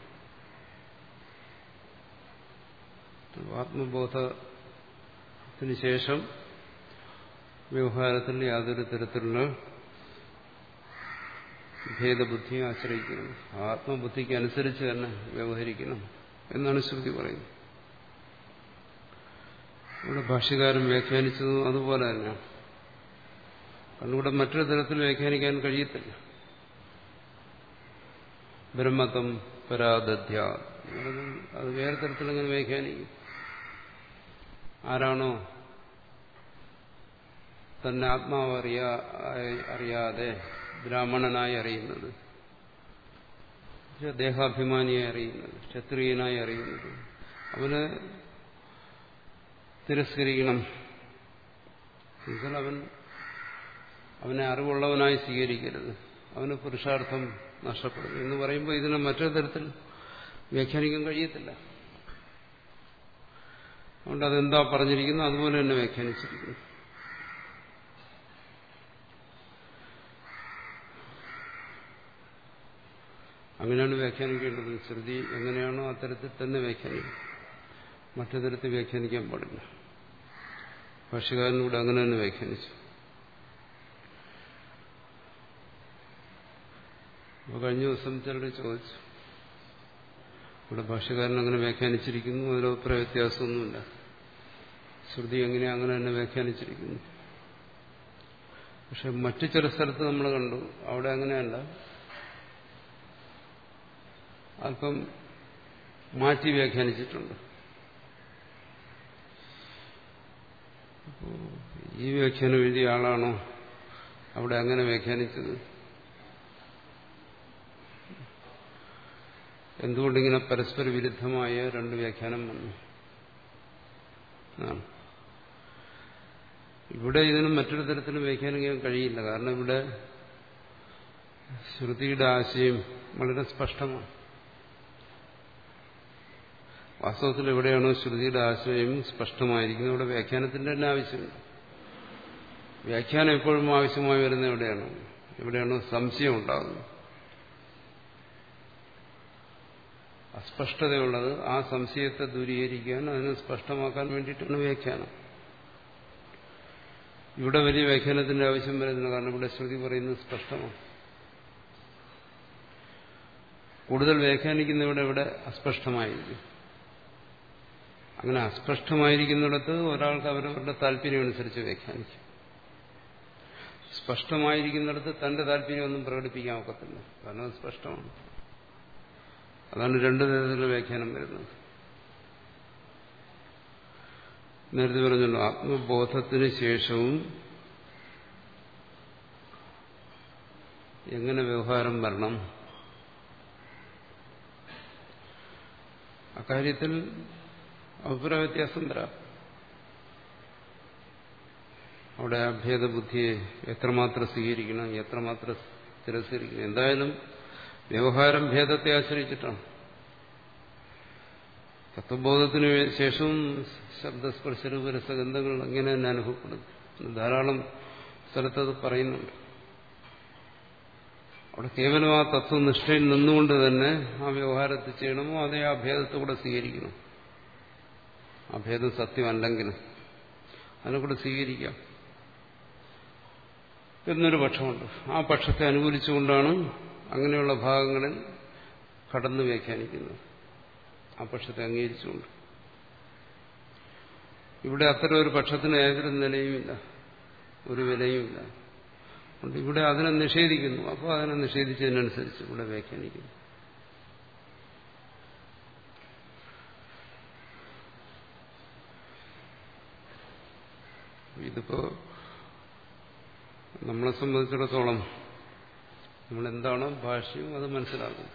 ആത്മബോധത്തിന് ശേഷം വ്യവഹാരത്തിൽ യാതൊരു തരത്തിലുള്ള ഭേദബുദ്ധിയെ ആശ്രയിക്കണം ആത്മബുദ്ധിക്ക് അനുസരിച്ച് തന്നെ വ്യവഹരിക്കണം എന്നാണ് ശ്രുതി പറയുന്നത് ഇവിടെ ഭാഷ്യകാരൻ വ്യാഖ്യാനിച്ചതും അതുപോലെ തന്നെയാണ് കണ്ണൂടെ മറ്റൊരു തരത്തിൽ വ്യാഖ്യാനിക്കാൻ കഴിയത്തില്ല ബ്രഹ്മത്വം പരാദധ്യ അത് വേറെ തരത്തിലങ്ങനെ വ്യാഖ്യാനിക്കും ആരാണോ തന്നെ ആത്മാവ് അറിയാ അറിയാതെ ബ്രാഹ്മണനായി അറിയുന്നത് ദേഹാഭിമാനിയായി അറിയുന്നത് ക്ഷത്രിയനായി അറിയുന്നത് അവന് തിരസ്കരിക്കണം എന്നുവെച്ചാൽ അവൻ അവനെ അറിവുള്ളവനായി സ്വീകരിക്കരുത് അവന് പുരുഷാർത്ഥം നഷ്ടപ്പെടും എന്ന് പറയുമ്പോൾ ഇതിനെ മറ്റൊരു തരത്തിൽ വ്യാഖ്യാനിക്കാൻ കഴിയത്തില്ല അതുകൊണ്ട് അതെന്താ പറഞ്ഞിരിക്കുന്നു അതുപോലെ തന്നെ വ്യാഖ്യാനിച്ചിരിക്കുന്നു അങ്ങനെയാണ് വ്യാഖ്യാനിക്കേണ്ടത് ശ്രുതി എങ്ങനെയാണോ അത്തരത്തിൽ തന്നെ വ്യാഖ്യാനിക്കും മറ്റു തരത്തിൽ വ്യാഖ്യാനിക്കാൻ പാടില്ല ഭാഷകാരനൂടെ അങ്ങനെ തന്നെ വ്യാഖ്യാനിച്ചു അപ്പോൾ കഴിഞ്ഞ ദിവസം ചിലർ ചോദിച്ചു ഇവിടെ ഭാഷകാരൻ അങ്ങനെ വ്യാഖ്യാനിച്ചിരിക്കുന്നു അതിൽ അഭിപ്രായ വ്യത്യാസമൊന്നുമില്ല ശ്രുതി എങ്ങനെയാ അങ്ങനെ തന്നെ വ്യാഖ്യാനിച്ചിരിക്കുന്നു പക്ഷെ മറ്റു ചില സ്ഥലത്ത് നമ്മൾ കണ്ടു അവിടെ അങ്ങനെയല്ല അല്പം മാറ്റി വ്യാഖ്യാനിച്ചിട്ടുണ്ട് ഈ വ്യാഖ്യാനം എഴുതിയ ആളാണോ അവിടെ അങ്ങനെ വ്യാഖ്യാനിച്ചത് എന്തുകൊണ്ടിങ്ങനെ പരസ്പര വിരുദ്ധമായ രണ്ട് വ്യാഖ്യാനം വന്നു ഇവിടെ ഇതിനും മറ്റൊരു തരത്തിലും വ്യാഖ്യാനിക്കാൻ കഴിയില്ല കാരണം ഇവിടെ ശ്രുതിയുടെ ആശയം വളരെ സ്പഷ്ടമാണ് വാസ്തവത്തിൽ എവിടെയാണോ ശ്രുതിയുടെ ആശയം സ്പഷ്ടമായിരിക്കുന്നത് ഇവിടെ വ്യാഖ്യാനത്തിന്റെ തന്നെ ആവശ്യമില്ല വ്യാഖ്യാനം എപ്പോഴും ആവശ്യമായി വരുന്ന എവിടെയാണ് എവിടെയാണോ സംശയം ഉണ്ടാകുന്നത് അസ്പഷ്ടതയുള്ളത് ആ സംശയത്തെ ദൂരീകരിക്കാൻ അതിനെ സ്പഷ്ടമാക്കാൻ വേണ്ടിയിട്ടാണ് വ്യാഖ്യാനം ഇവിടെ വലിയ വ്യാഖ്യാനത്തിന്റെ ആവശ്യം വരുന്നില്ല കാരണം ഇവിടെ ശ്രുതി പറയുന്നത് സ്പഷ്ടമാണ് കൂടുതൽ വ്യാഖ്യാനിക്കുന്നവിടെ ഇവിടെ അസ്പഷ്ടമായിരിക്കും അങ്ങനെ അസ്പഷ്ടമായിരിക്കുന്നിടത്ത് ഒരാൾക്ക് അവരവരുടെ താല്പര്യം അനുസരിച്ച് വ്യാഖ്യാനിക്കും സ്പഷ്ടമായിരിക്കുന്നിടത്ത് തന്റെ താല്പര്യമൊന്നും പ്രകടിപ്പിക്കാൻ ഒക്കത്തില്ല കാരണം അത് സ്പഷ്ടമാണ് അതാണ് രണ്ടു തരത്തിലുള്ള വ്യാഖ്യാനം വരുന്നത് നേരത്തെ പറഞ്ഞല്ലോ ആത്മബോധത്തിന് ശേഷവും എങ്ങനെ വ്യവഹാരം വരണം അക്കാര്യത്തിൽ അഭിപ്രായ വ്യത്യാസം വരാം അവിടെ അഭേദബുദ്ധിയെ എത്രമാത്രം സ്വീകരിക്കണം എത്രമാത്രം തിരസ്കരിക്കണം എന്തായാലും വ്യവഹാരം ഭേദത്തെ ആശ്രയിച്ചിട്ടാണ് തത്വബോധത്തിന് ശേഷവും ശബ്ദസ്പർശ രൂപരസഗന്ധങ്ങൾ അങ്ങനെ തന്നെ അനുഭവപ്പെടുന്നു ധാരാളം സ്ഥലത്തത് പറയുന്നുണ്ട് അവിടെ കേവലം ആ തത്വനിഷ്ഠയിൽ നിന്നുകൊണ്ട് തന്നെ ആ വ്യവഹാരത്തിൽ ചെയ്യണമോ അതേ ആ ഭേദത്തെ കൂടെ സ്വീകരിക്കണം ആ ഭേദം സത്യമല്ലെങ്കിലും അതിനെ കൂടെ സ്വീകരിക്കാം എന്നൊരു പക്ഷമുണ്ട് ആ പക്ഷത്തെ അനുകൂലിച്ചുകൊണ്ടാണ് അങ്ങനെയുള്ള ഭാഗങ്ങളിൽ കടന്നു വ്യാഖ്യാനിക്കുന്നത് ആ പക്ഷത്തെ അംഗീകരിച്ചുകൊണ്ട് ഇവിടെ അത്തരം ഒരു പക്ഷത്തിന് ഏതൊരു നിലയുമില്ല ഒരു വിലയുമില്ല അതുകൊണ്ട് ഇവിടെ അതിനെ നിഷേധിക്കുന്നു അപ്പോൾ അതിനെ നിഷേധിച്ചതിനനുസരിച്ച് ഇവിടെ വ്യാഖ്യാനിക്കുന്നു ഇതിപ്പോ നമ്മളെ സംബന്ധിച്ചിടത്തോളം നമ്മൾ എന്താണോ ഭാഷ്യം അത് മനസ്സിലാക്കും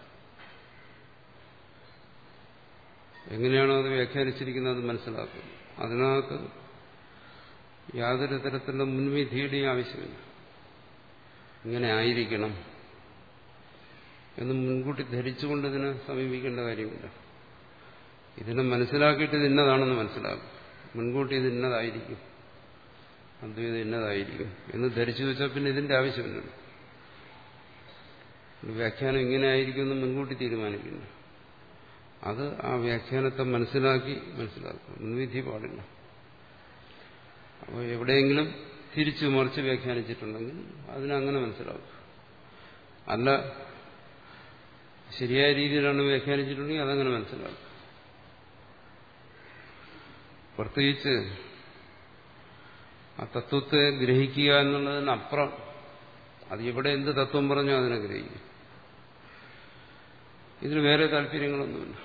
എങ്ങനെയാണോ അത് വ്യാഖ്യാനിച്ചിരിക്കുന്നത് അത് മനസ്സിലാക്കും അതിനകത്ത് യാതൊരു തരത്തിലുള്ള മുൻവിധിയുടെയും ആവശ്യമില്ല ഇങ്ങനെ ആയിരിക്കണം എന്ന് മുൻകൂട്ടി ധരിച്ചുകൊണ്ട് ഇതിനെ സമീപിക്കേണ്ട കാര്യമില്ല ഇതിനെ മനസ്സിലാക്കിയിട്ട് ഇത് ഇന്നതാണെന്ന് മനസ്സിലാക്കും മുൻകൂട്ടി ഇത് ഇന്നതായിരിക്കും അദ്വൈതം ഇന്നതായിരിക്കും എന്ന് ധരിച്ചു വെച്ചാൽ പിന്നെ ഇതിന്റെ ആവശ്യമില്ലല്ലോ വ്യാഖ്യാനം ഇങ്ങനെ ആയിരിക്കും എന്ന് മുൻകൂട്ടി തീരുമാനിക്കുന്നു അത് ആ വ്യാഖ്യാനത്തെ മനസ്സിലാക്കി മനസ്സിലാക്കും മുൻവിധി പാടില്ല അപ്പോൾ എവിടെയെങ്കിലും തിരിച്ചു മറിച്ച് വ്യാഖ്യാനിച്ചിട്ടുണ്ടെങ്കിൽ അതിനങ്ങനെ മനസ്സിലാക്കും അല്ല ശരിയായ രീതിയിലാണ് വ്യാഖ്യാനിച്ചിട്ടുണ്ടെങ്കിൽ അതങ്ങനെ മനസ്സിലാക്കും പ്രത്യേകിച്ച് ആ തത്വത്തെ ഗ്രഹിക്കുക എന്നുള്ളതിനപ്പുറം അത് എവിടെ എന്ത് തത്വം പറഞ്ഞോ അതിനെ ഗ്രഹിക്കും ഇതിന് വേറെ താല്പര്യങ്ങളൊന്നുമില്ല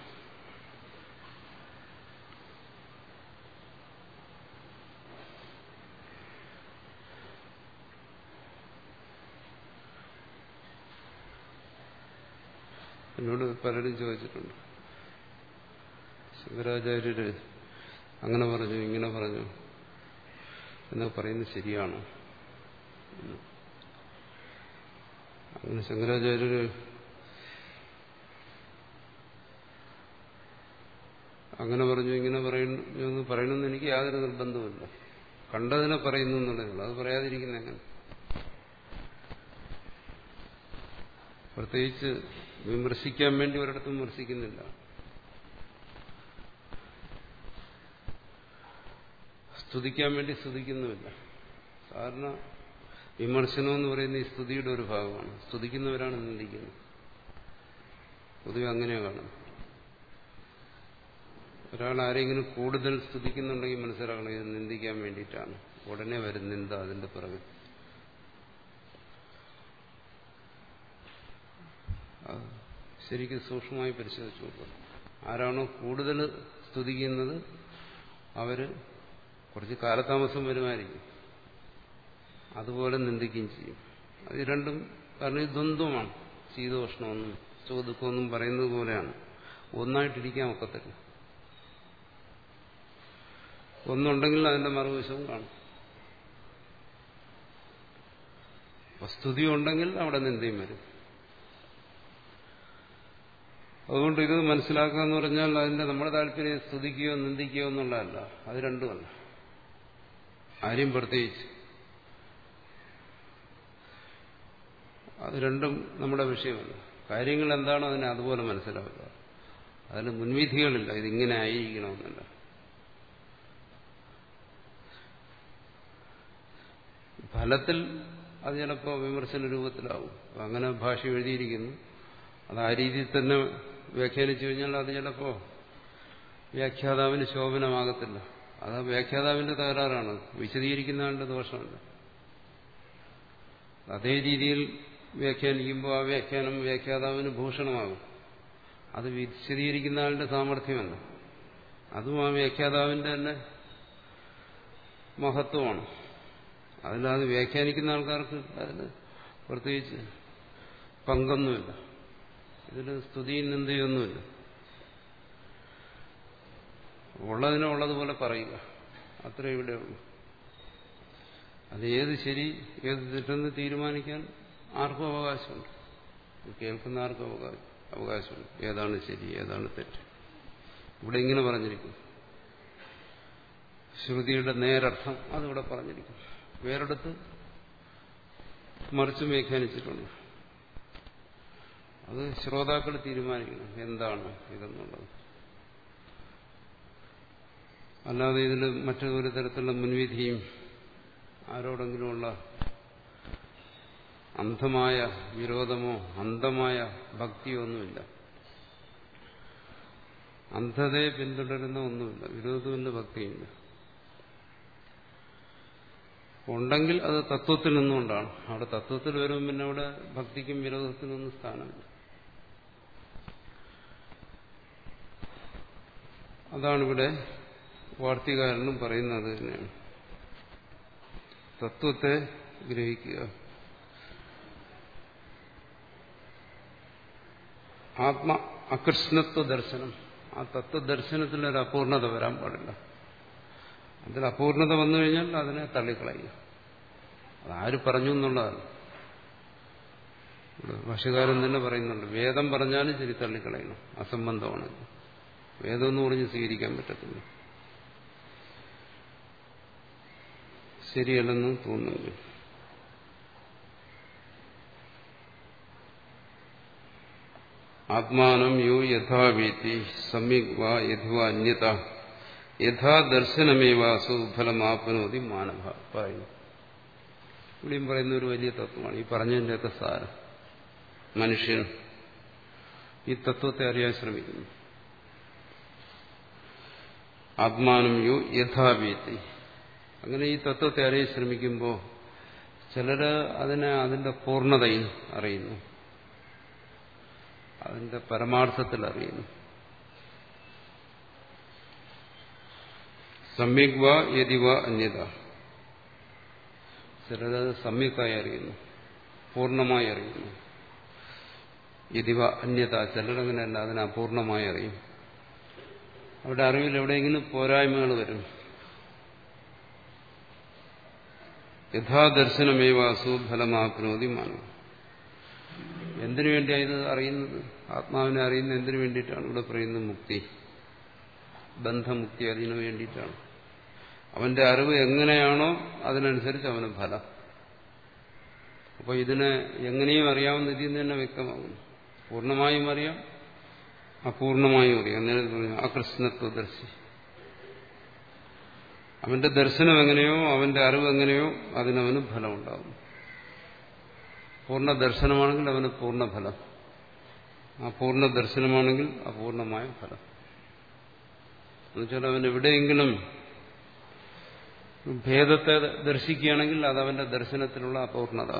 എന്നോട് പലരും ചോദിച്ചിട്ടുണ്ട് ശങ്കരാചാര്യര് അങ്ങനെ പറഞ്ഞു ഇങ്ങനെ പറഞ്ഞു എന്നൊക്കെ പറയുന്നത് ശരിയാണോ അങ്ങനെ ശങ്കരാചാര്യര് അങ്ങനെ പറഞ്ഞു ഇങ്ങനെ പറയുന്നു എന്ന് പറയണമെന്ന് എനിക്ക് യാതൊരു നിർബന്ധമില്ല കണ്ടതിനെ പറയുന്നു എന്നുള്ളതേ ഉള്ളൂ അത് പറയാതിരിക്കുന്ന എങ്ങനെ പ്രത്യേകിച്ച് വിമർശിക്കാൻ വേണ്ടി ഒരിടത്തും വിമർശിക്കുന്നില്ല സ്തുതിക്കാൻ വേണ്ടി സ്തുതിക്കുന്നുമില്ല സാധാരണ വിമർശനം എന്ന് പറയുന്ന ഈ സ്തുതിയുടെ ഒരു ഭാഗമാണ് സ്തുതിക്കുന്നവരാണ് നിന്ദിക്കുന്നത് പൊതുവെ അങ്ങനെയാണ് കാണുന്നത് ഒരാൾ ആരെങ്കിലും കൂടുതൽ സ്തുതിക്കുന്നുണ്ടെങ്കിൽ മനസ്സിലാക്കണം ഇത് നിന്ദിക്കാൻ വേണ്ടിയിട്ടാണ് ഉടനെ വരും നിന്ദ അതിന്റെ പിറകിൽ ശരിക്കും സൂക്ഷ്മമായി പരിശോധിച്ചു നോക്കുക ആരാണോ കൂടുതൽ സ്തുതിക്കുന്നത് അവര് കുറച്ച് കാലതാമസം വരുമായിരിക്കും അതുപോലെ നിന്ദിക്കുകയും ചെയ്യും അത് രണ്ടും കാരണം ഇത് ദ്വന്ദ്വമാണ് ശീതോഷ്ണമൊന്നും സുഖദുഃഖമൊന്നും പറയുന്നത് പോലെയാണ് ഒന്നായിട്ടിരിക്കാൻ ഒക്കത്തില്ല ഒന്നുണ്ടെങ്കിൽ അതിന്റെ മറുവശവും കാണും സ്തുതി ഉണ്ടെങ്കിൽ അവിടെ നിന്ദയും വരും അതുകൊണ്ട് ഇത് മനസ്സിലാക്കുക എന്ന് പറഞ്ഞാൽ അതിന്റെ നമ്മുടെ താല്പര്യം സ്തുതിക്കുകയോ നിന്ദിക്കുകയോ എന്നുള്ളതല്ല അത് രണ്ടുമല്ല ആരെയും പ്രത്യേകിച്ച് അത് രണ്ടും നമ്മുടെ വിഷയമല്ല കാര്യങ്ങൾ എന്താണോ അതിനെ അതുപോലെ മനസ്സിലാക്കുക അതിന് മുൻവിധികളില്ല ഇതിങ്ങനെ ആയിരിക്കണമെന്നല്ല ഫലത്തിൽ അത് ചിലപ്പോൾ വിമർശന രൂപത്തിലാവും അങ്ങനെ ഭാഷ എഴുതിയിരിക്കുന്നു അത് ആ രീതിയിൽ തന്നെ വ്യാഖ്യാനിച്ചു കഴിഞ്ഞാൽ അത് ചിലപ്പോൾ വ്യാഖ്യാതാവിന് ശോഭനമാകത്തില്ല അത് വ്യാഖ്യാതാവിന്റെ തകരാറാണ് വിശദീകരിക്കുന്നതിന്റെ ദോഷമല്ല അതേ രീതിയിൽ വ്യാഖ്യാനിക്കുമ്പോൾ ആ വ്യാഖ്യാനം വ്യാഖ്യാതാവിന് ഭൂഷണമാകും അത് വിശദീകരിക്കുന്ന ആളുടെ സാമർഥ്യമല്ല അതും ആ വ്യാഖ്യാതാവിന്റെ തന്നെ മഹത്വമാണ് അതിലത് വ്യാഖ്യാനിക്കുന്ന ആൾക്കാർക്ക് അതിന് പ്രത്യേകിച്ച് പങ്കൊന്നുമില്ല ഇതിൽ സ്തുതിയും നിന്ദയൊന്നുമില്ല ഉള്ളതിനെ ഉള്ളതുപോലെ പറയുക അത്ര ഇവിടെ ഉള്ളൂ അത് ഏത് ശരി ഏത് തെറ്റെന്ന് തീരുമാനിക്കാൻ ആർക്കും അവകാശമുണ്ട് കേൾക്കുന്ന ആർക്കും അവകാശം അവകാശമുണ്ട് ഏതാണ് ശരി ഏതാണ് തെറ്റ് ഇവിടെ ഇങ്ങനെ പറഞ്ഞിരിക്കും ശ്രുതിയുടെ നേരർത്ഥം അതിവിടെ പറഞ്ഞിരിക്കും വേറെടുത്ത് മറിച്ചും വ്യാഖ്യാനിച്ചിട്ടുണ്ട് അത് ശ്രോതാക്കൾ തീരുമാനിക്കണം എന്താണ് ഇതെന്നുള്ളത് അല്ലാതെ ഇതിൽ മറ്റൊരു തരത്തിലുള്ള മുൻവിധിയും ആരോടെങ്കിലുമുള്ള അന്ധമായ വിരോധമോ അന്ധമായ ഭക്തിയോ ഒന്നുമില്ല അന്ധതയെ പിന്തുടരുന്ന ഒന്നുമില്ല വിരോധമില്ല ഭക്തിയില്ല ഉണ്ടെങ്കിൽ അത് തത്വത്തിൽ നിന്നുകൊണ്ടാണ് അവിടെ തത്വത്തിൽ വരുമ്പോൾ പിന്നെ അവിടെ ഭക്തിക്കും വിരോധത്തിനൊന്നും സ്ഥാനമില്ല അതാണിവിടെ വാർത്തികാരനും പറയുന്നത് തന്നെയാണ് തത്വത്തെ ഗ്രഹിക്കുക ആത്മ അകൃഷ്ണത്വ ദർശനം ആ തത്വദർശനത്തിൽ ഒരു അപൂർണത വരാൻ പാടില്ല അതിൽ അപൂർണത വന്നു കഴിഞ്ഞാൽ അതിനെ തള്ളിക്കളയുക അതാര് പറഞ്ഞു എന്നുള്ളതാണ് ഭാഷകാരൻ തന്നെ പറയുന്നുണ്ട് വേദം പറഞ്ഞാലും ശരി തള്ളിക്കളയണം അസംബന്ധമാണ് വേദം എന്ന് പറഞ്ഞ് സ്വീകരിക്കാൻ പറ്റത്തില്ല ശരിയല്ലെന്ന് തോന്നുന്നു ആത്മാനം യോ യഥാവീതി സമ്യക് വാ യഥുവ അന്യത യഥാ ദർശനമേവാസു ഫലമാപനോതി മാനവ പറയുന്നു ഇവിടെയും പറയുന്ന ഒരു വലിയ തത്വമാണ് ഈ പറഞ്ഞതിൻ്റെയൊക്കെ സാരം മനുഷ്യൻ ഈ തത്വത്തെ അറിയാൻ ശ്രമിക്കുന്നു ആത്മാനം യോ യഥാവീതി അങ്ങനെ ഈ തത്വത്തെ അറിയാൻ ശ്രമിക്കുമ്പോൾ ചിലര് അതിനെ അതിന്റെ പൂർണ്ണതയിൽ അറിയുന്നു അതിന്റെ പരമാർത്ഥത്തിൽ അറിയുന്നു സമ്യക് വ യതി വ അന്യത ചിലരത് സമ്യക്കായി അറിയുന്നു പൂർണ്ണമായി അറിയുന്നു യതിവ അന്യത ചിലരങ്ങനെയല്ല അതിനെ അപൂർണമായി അറിയും അവിടെ അറിവിൽ എവിടെയെങ്കിലും പോരായ്മകൾ വരും യഥാദർശനമേവാസു ഫലമാപ്നോതി മാനവ എന്തിനു വേണ്ടിയാണ് ഇത് അറിയുന്നത് ആത്മാവിനെ അറിയുന്നത് എന്തിനു വേണ്ടിയിട്ടാണ് ഇവിടെ പറയുന്നത് മുക്തി ബന്ധമുക്തി അതിനു വേണ്ടിയിട്ടാണ് അവന്റെ അറിവ് എങ്ങനെയാണോ അതിനനുസരിച്ച് അവന് ഫലം അപ്പോൾ ഇതിനെ എങ്ങനെയും അറിയാവുന്ന ഇതിൽ നിന്ന് തന്നെ വ്യക്തമാകുന്നു പൂർണ്ണമായും അറിയാം അപൂർണമായും അറിയാം നേരത്തെ പറഞ്ഞു അകൃഷ്ണത്വദർശി അവന്റെ ദർശനം എങ്ങനെയോ അവന്റെ അറിവ് എങ്ങനെയോ അതിനവന് ഫലമുണ്ടാകും പൂർണ്ണ ദർശനമാണെങ്കിൽ അവന് പൂർണ്ണ ഫലം അപൂർണ ദർശനമാണെങ്കിൽ അപൂർണമായ ഫലം എന്നുവെച്ചാൽ അവൻ എവിടെയെങ്കിലും ഭേദത്തെ ദർശിക്കുകയാണെങ്കിൽ അത് അവന്റെ ദർശനത്തിലുള്ള അപൂർണത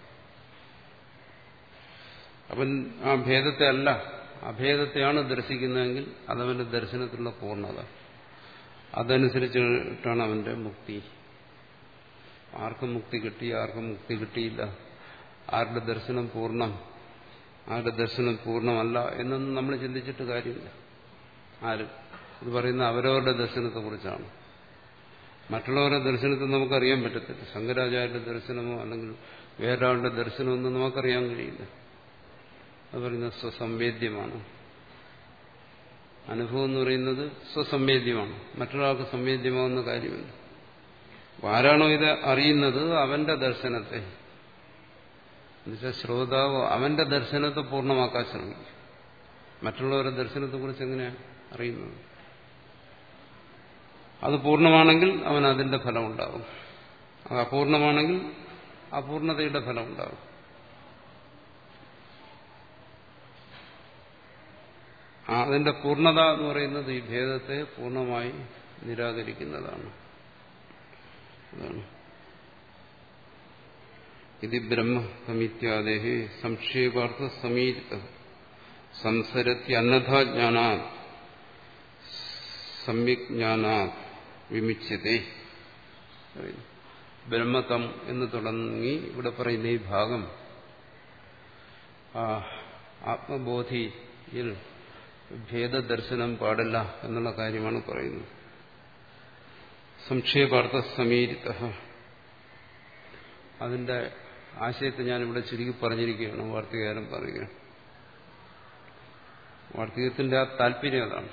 അവൻ ആ ഭേദത്തെ അല്ല അഭേദത്തെയാണ് ദർശിക്കുന്നതെങ്കിൽ അതവന്റെ ദർശനത്തിലുള്ള പൂർണ്ണത അതനുസരിച്ചിട്ടാണ് അവന്റെ മുക്തി ആർക്കും മുക്തി കിട്ടി ആർക്കും മുക്തി കിട്ടിയില്ല ആരുടെ ദർശനം പൂർണ്ണം ആരുടെ ദർശനം പൂർണ്ണമല്ല എന്നൊന്നും നമ്മൾ ചിന്തിച്ചിട്ട് കാര്യമില്ല ആരും ഇത് പറയുന്ന അവരവരുടെ ദർശനത്തെക്കുറിച്ചാണ് മറ്റുള്ളവരുടെ ദർശനത്തെ നമുക്കറിയാൻ പറ്റത്തില്ല ശങ്കരാചാര്യന്റെ ദർശനമോ അല്ലെങ്കിൽ വേറൊരാളുടെ ദർശനമൊന്നും നമുക്കറിയാൻ കഴിയില്ല അത് പറയുന്നത് സ്വസംവേദ്യമാണ് അനുഭവം എന്ന് പറയുന്നത് സ്വസംവേദ്യമാണ് മറ്റൊരാൾക്ക് സംവേദ്യമാവുന്ന കാര്യമില്ല ആരാണോ ഇത് അറിയുന്നത് അവന്റെ ദർശനത്തെ എന്നുവെച്ചാൽ ശ്രോതാവ് അവന്റെ ദർശനത്തെ പൂർണ്ണമാക്കാൻ ശ്രമിക്കും മറ്റുള്ളവരുടെ ദർശനത്തെക്കുറിച്ച് എങ്ങനെയാണ് അറിയുന്നത് അത് പൂർണ്ണമാണെങ്കിൽ അവൻ അതിന്റെ ഫലമുണ്ടാകും അത് അപൂർണമാണെങ്കിൽ അപൂർണതയുടെ ഫലമുണ്ടാകും അതിന്റെ പൂർണ്ണത എന്ന് പറയുന്നത് ഈ ഭേദത്തെ പൂർണ്ണമായി നിരാകരിക്കുന്നതാണ് അതാണ് ഇത് ബ്രഹ്മമിത്യാദേഹി സംക്ഷേപാർത്ഥ സമീരിത സംസരത്തി അന്നഥാജ്ഞാനാ സമ്യജ്ഞാനാ വിമിച്ചതേ ബ്രഹ്മതം എന്ന് തുടങ്ങി ഇവിടെ പറയുന്ന ഈ ഭാഗം ആത്മബോധിയിൽ ഭേദദർശനം പാടില്ല എന്നുള്ള കാര്യമാണ് പറയുന്നത് സംക്ഷേപാർത്ഥ സമീരിത അതിന്റെ ആശയത്തെ ഞാനിവിടെ ചുരുക്കി പറഞ്ഞിരിക്കുകയാണ് വാർത്തികാരൻ പറയുക വാർത്തികത്തിന്റെ ആ താല്പര്യം അതാണ്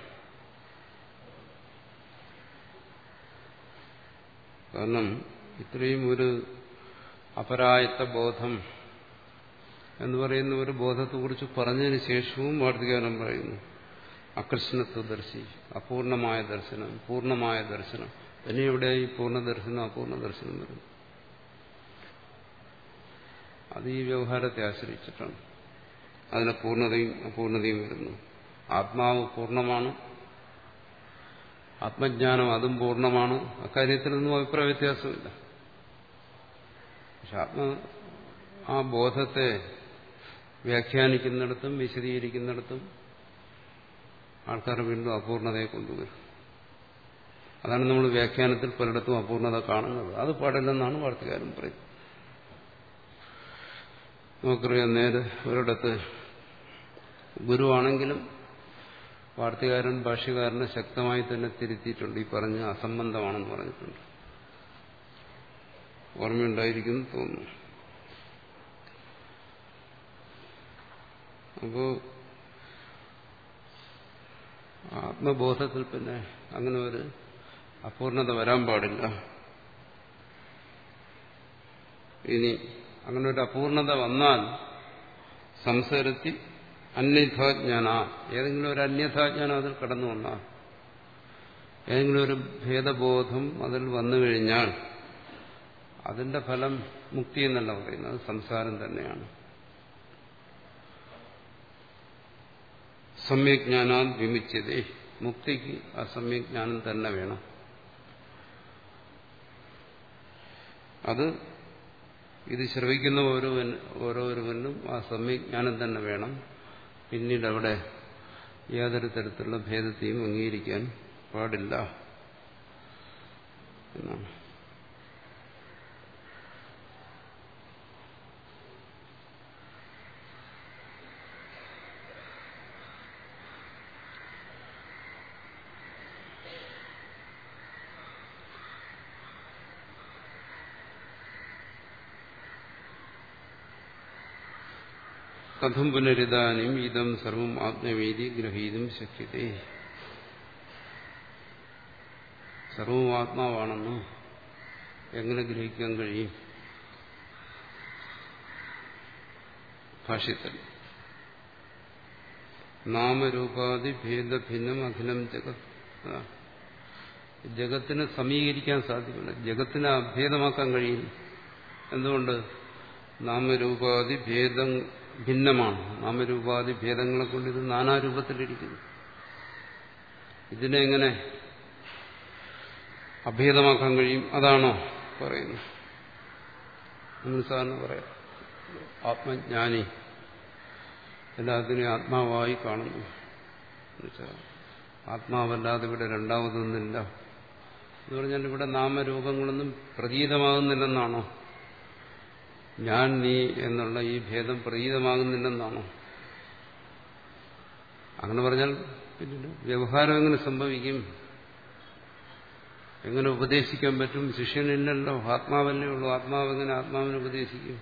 കാരണം ഇത്രയും ഒരു അപരായത്ത ബോധം എന്ന് പറയുന്ന ഒരു ബോധത്തെക്കുറിച്ച് പറഞ്ഞതിന് ശേഷവും വാർത്തികാരൻ പറയുന്നു അകൃഷ്ണത്വദർശി അപൂർണമായ ദർശനം പൂർണ്ണമായ ദർശനം പിന്നെ ഇവിടെ ഈ പൂർണ്ണ ദർശനം അപൂർണ ദർശനം വരുന്നു അത് ഈ വ്യവഹാരത്തെ ആശ്രയിച്ചിട്ടാണ് അതിന് പൂർണ്ണതയും അപൂർണതയും വരുന്നു ആത്മാവ് പൂർണ്ണമാണ് ആത്മജ്ഞാനം അതും പൂർണ്ണമാണ് അക്കാര്യത്തിലൊന്നും അഭിപ്രായ വ്യത്യാസമില്ല പക്ഷെ ആത്മ ആ ബോധത്തെ വ്യാഖ്യാനിക്കുന്നിടത്തും വിശദീകരിക്കുന്നിടത്തും ആൾക്കാർ വീണ്ടും അപൂർണതയെ കൊണ്ടുവരും അതാണ് നമ്മൾ വ്യാഖ്യാനത്തിൽ പലയിടത്തും അപൂർണത കാണുന്നത് അത് പാടില്ലെന്നാണ് വാർത്തകാരൻ പറയുന്നത് നമുക്കറിയാം നേരെ ഒരിടത്ത് ഗുരുവാണെങ്കിലും വാർത്തകാരൻ ഭാഷ്യകാരനെ ശക്തമായി തന്നെ തിരുത്തിയിട്ടുണ്ട് ഈ പറഞ്ഞ അസംബന്ധമാണെന്ന് പറഞ്ഞിട്ടുണ്ട് ഓർമ്മയുണ്ടായിരിക്കും തോന്നുന്നു അപ്പോ ആത്മബോധത്തിൽ പിന്നെ അങ്ങനെ ഒരു അപൂർണത വരാൻ പാടില്ല ഇനി അങ്ങനെ ഒരു അപൂർണത വന്നാൽ സംസാരത്തിൽ അന്യഥാജ്ഞാന ഏതെങ്കിലും ഒരു അന്യഥാജ്ഞാനം അതിൽ കടന്നു വന്നാൽ ഏതെങ്കിലും ഒരു ഭേദബോധം അതിൽ വന്നു കഴിഞ്ഞാൽ അതിന്റെ ഫലം മുക്തി എന്നല്ല പറയുന്നത് സംസാരം തന്നെയാണ് സമ്യജ്ഞാനാൽ വിമിച്ചതേ മുക്തിക്ക് ആ സമ്യജ്ഞാനം തന്നെ വേണം അത് ഇത് ശ്രവിക്കുന്ന ഓരോവൻ ഓരോരുവനും ആ സമ്യജ്ഞാനം തന്നെ വേണം പിന്നീട് അവിടെ യാതൊരു തരത്തിലുള്ള ഭേദത്തെയും അംഗീകരിക്കാൻ പാടില്ല എന്നാണ് കഥം പുനരിതാനും ഇതം സർവം ആത്മവേദി ഗ്രഹീതും ശക്യത്തെ സർവം ആത്മാവാണെന്ന് എങ്ങനെ ഗ്രഹിക്കാൻ കഴിയും ഭാഷ്യത്തിൽ നാമരൂപാതി ഭേദഭിന്നം അഖിലം ജഗത് ജഗത്തിനെ സമീകരിക്കാൻ സാധ്യമല്ല ജഗത്തിനെ അഭേദമാക്കാൻ കഴിയില്ല എന്തുകൊണ്ട് നാമരൂപാതി ഭേദം ഭിന്നമാണ് നാമരൂപാതി ഭേദങ്ങളെ കൊണ്ട് ഇത് നാനാരൂപത്തിലിരിക്കുന്നു ഇതിനെ എങ്ങനെ അഭേദമാക്കാൻ കഴിയും അതാണോ പറയുന്നത് നമ്മൾ സാറിന് പറയാം ആത്മജ്ഞാനി എല്ലാത്തിനെയും ആത്മാവായി കാണുന്നു എന്നുവെച്ചാൽ ആത്മാവല്ലാതെ ഇവിടെ രണ്ടാമതൊന്നില്ല എന്ന് പറഞ്ഞാൽ ഇവിടെ നാമരൂപങ്ങളൊന്നും പ്രതീതമാകുന്നില്ലെന്നാണോ ഞാൻ നീ എന്നുള്ള ഈ ഭേദം പ്രതീതമാകുന്നില്ലെന്നാണോ അങ്ങനെ പറഞ്ഞാൽ പിന്നെ വ്യവഹാരം എങ്ങനെ സംഭവിക്കും എങ്ങനെ ഉപദേശിക്കാൻ പറ്റും ശിഷ്യനില്ലല്ലോ ആത്മാവല്ലേ ഉള്ളൂ ആത്മാവ് എങ്ങനെ ആത്മാവിനെ ഉപദേശിക്കും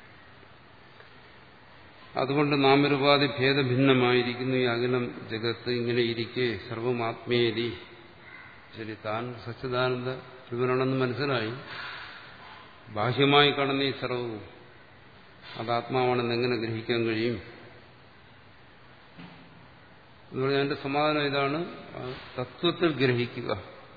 അതുകൊണ്ട് നാമരൂപാതി ഭേദഭിന്നമായിരിക്കുന്നു ഈ അഖിലം ജഗത്ത് ഇങ്ങനെ ഇരിക്കെ സർവം ആത്മീയതി ശരി താൻ സച്ചിദാനന്ദ വിവരണമെന്ന് മനസ്സിലായി ബാഹ്യമായി കാണുന്ന ഈ സർവവും അത് ആത്മാവാണെന്ന് എങ്ങനെ ഗ്രഹിക്കാൻ കഴിയും എന്ന് പറഞ്ഞാൽ എന്റെ സമാധാനം ഇതാണ് തത്വത്തിൽ ഗ്രഹിക്കുക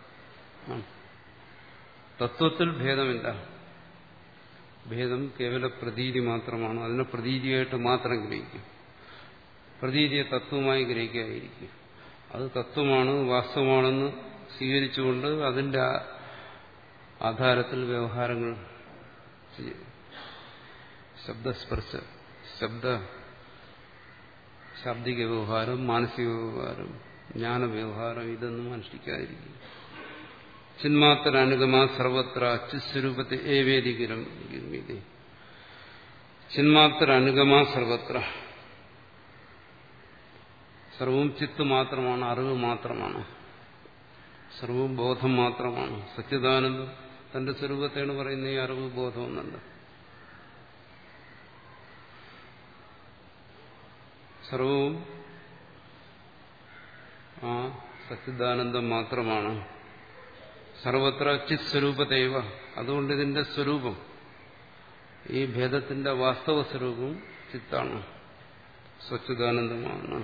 തത്വത്തിൽ ഭേദമില്ല ഭേദം കേവല പ്രതീതി മാത്രമാണ് അതിനെ പ്രതീതിയായിട്ട് മാത്രം ഗ്രഹിക്കും പ്രതീതിയെ തത്വമായി ഗ്രഹിക്കാതിരിക്കും അത് തത്വമാണ് വാസ്തവമാണെന്ന് സ്വീകരിച്ചുകൊണ്ട് അതിന്റെ ആധാരത്തിൽ വ്യവഹാരങ്ങൾ ചെയ്യും ശബ്ദസ്പർശ ശബ്ദ ശാബ്ദിക വ്യവഹാരം മാനസിക വ്യവഹാരം ജ്ഞാന വ്യവഹാരം ഇതൊന്നും അനുഷ്ഠിക്കാതിരിക്കും ചിന്മാത്ര അനുഗമ സർവത്ര അച്യുസ്വരൂപത്തെ ഏവേദികരം ചിന്മാത്ര അനുഗമ സർവത്ര സർവവും ചിത്ത് മാത്രമാണ് അറിവ് മാത്രമാണ് സർവവും ബോധം മാത്രമാണ് സച്ചിദാനന്ദം തന്റെ സ്വരൂപത്തെയാണ് പറയുന്ന ഈ അറിവ് ബോധം എന്നുണ്ട് സർവവും ആ സച്ചിദാനന്ദം മാത്രമാണ് സർവത്ര ചിത് സ്വരൂപതൈവ അതുകൊണ്ട് ഇതിന്റെ സ്വരൂപം ഈ ഭേദത്തിന്റെ വാസ്തവ സ്വരൂപം ചിത്താണ് സ്വച്ഛുതാനന്ദമാണ്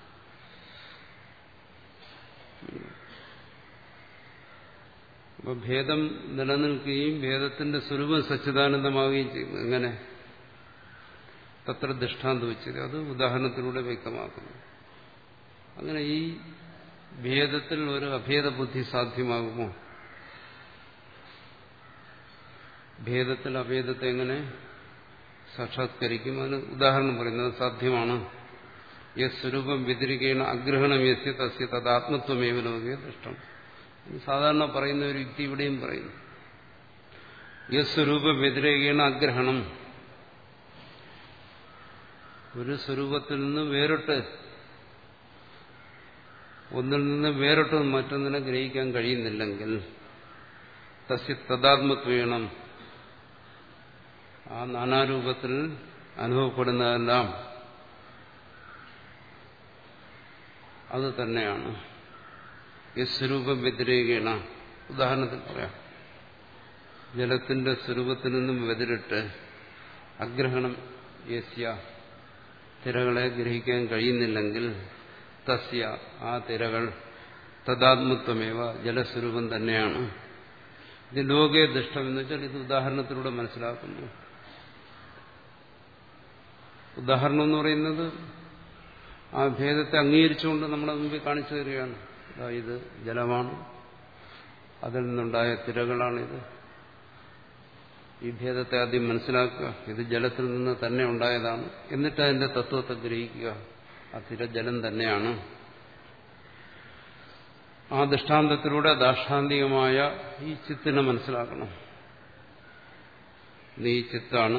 അപ്പൊ ഭേദം നിലനിൽക്കുകയും ഭേദത്തിന്റെ സ്വരൂപം സച്ചിദാനന്ദമാവുകയും ചെയ്യും എങ്ങനെ തത്ര ദൃഷ്ടാന്തം വെച്ചത് അത് ഉദാഹരണത്തിലൂടെ വ്യക്തമാക്കുന്നു അങ്ങനെ ഈ ഭേദത്തിൽ ഒരു അഭേദ ബുദ്ധി സാധ്യമാകുമോ ഭേദത്തിൽ അഭേദത്തെ എങ്ങനെ സാക്ഷാത്കരിക്കും അതിന് ഉദാഹരണം പറയുന്നത് സാധ്യമാണ് യസ് സ്വരൂപം വ്യതിരികേണ അഗ്രഹണം യസ്യ തസ്യ തദാത്മത്വമേവ ലോകേ ദൃഷ്ടം സാധാരണ പറയുന്ന ഒരു യുക്തി ഇവിടെയും പറയുന്നു യസ് സ്വരൂപം വ്യതിരേകേണ അഗ്രഹണം ഒരു സ്വരൂപത്തിൽ നിന്ന് വേറിട്ട് ഒന്നിൽ നിന്ന് വേറിട്ട് മറ്റൊന്നിനെ ഗ്രഹിക്കാൻ കഴിയുന്നില്ലെങ്കിൽ തസ്യ തദാത്മത്വേണം ആ നാനാരൂപത്തിൽ അനുഭവപ്പെടുന്നതെല്ലാം അത് തന്നെയാണ് ഈ സ്വരൂപം വ്യതിരേകേണ ഉദാഹരണത്തിൽ പറയാം ജലത്തിന്റെ സ്വരൂപത്തിൽ നിന്നും വ്യതിരിട്ട് അഗ്രഹണം യസ്യ തിരകളെ ഗ്രഹിക്കാൻ കഴിയുന്നില്ലെങ്കിൽ തസ്യ ആ തിരകൾ തദാത്മത്വമേവ ജലസ്വരൂപം തന്നെയാണ് ഇത് ലോകേ ദുഷ്ടം എന്ന് വെച്ചാൽ ഇത് ഉദാഹരണത്തിലൂടെ മനസ്സിലാക്കുന്നു ഉദാഹരണം എന്ന് പറയുന്നത് ആ ഭേദത്തെ അംഗീകരിച്ചുകൊണ്ട് നമ്മുടെ മുമ്പിൽ കാണിച്ചു തരികയാണ് ഇത് ജലമാണ് അതിൽ നിന്നുണ്ടായ തിരകളാണിത് ഈ ഭേദത്തെ ആദ്യം മനസ്സിലാക്കുക ഇത് ജലത്തിൽ നിന്ന് തന്നെ ഉണ്ടായതാണ് എന്നിട്ട് അതിന്റെ തത്വത്തെ ഗ്രഹിക്കുക ആ തിര ജലം തന്നെയാണ് ആ ദൃഷ്ടാന്തത്തിലൂടെ ദാഷ്ടാന്തികമായ ഈ ചിത്തിനെ മനസ്സിലാക്കണം നീ ചിത്താണ്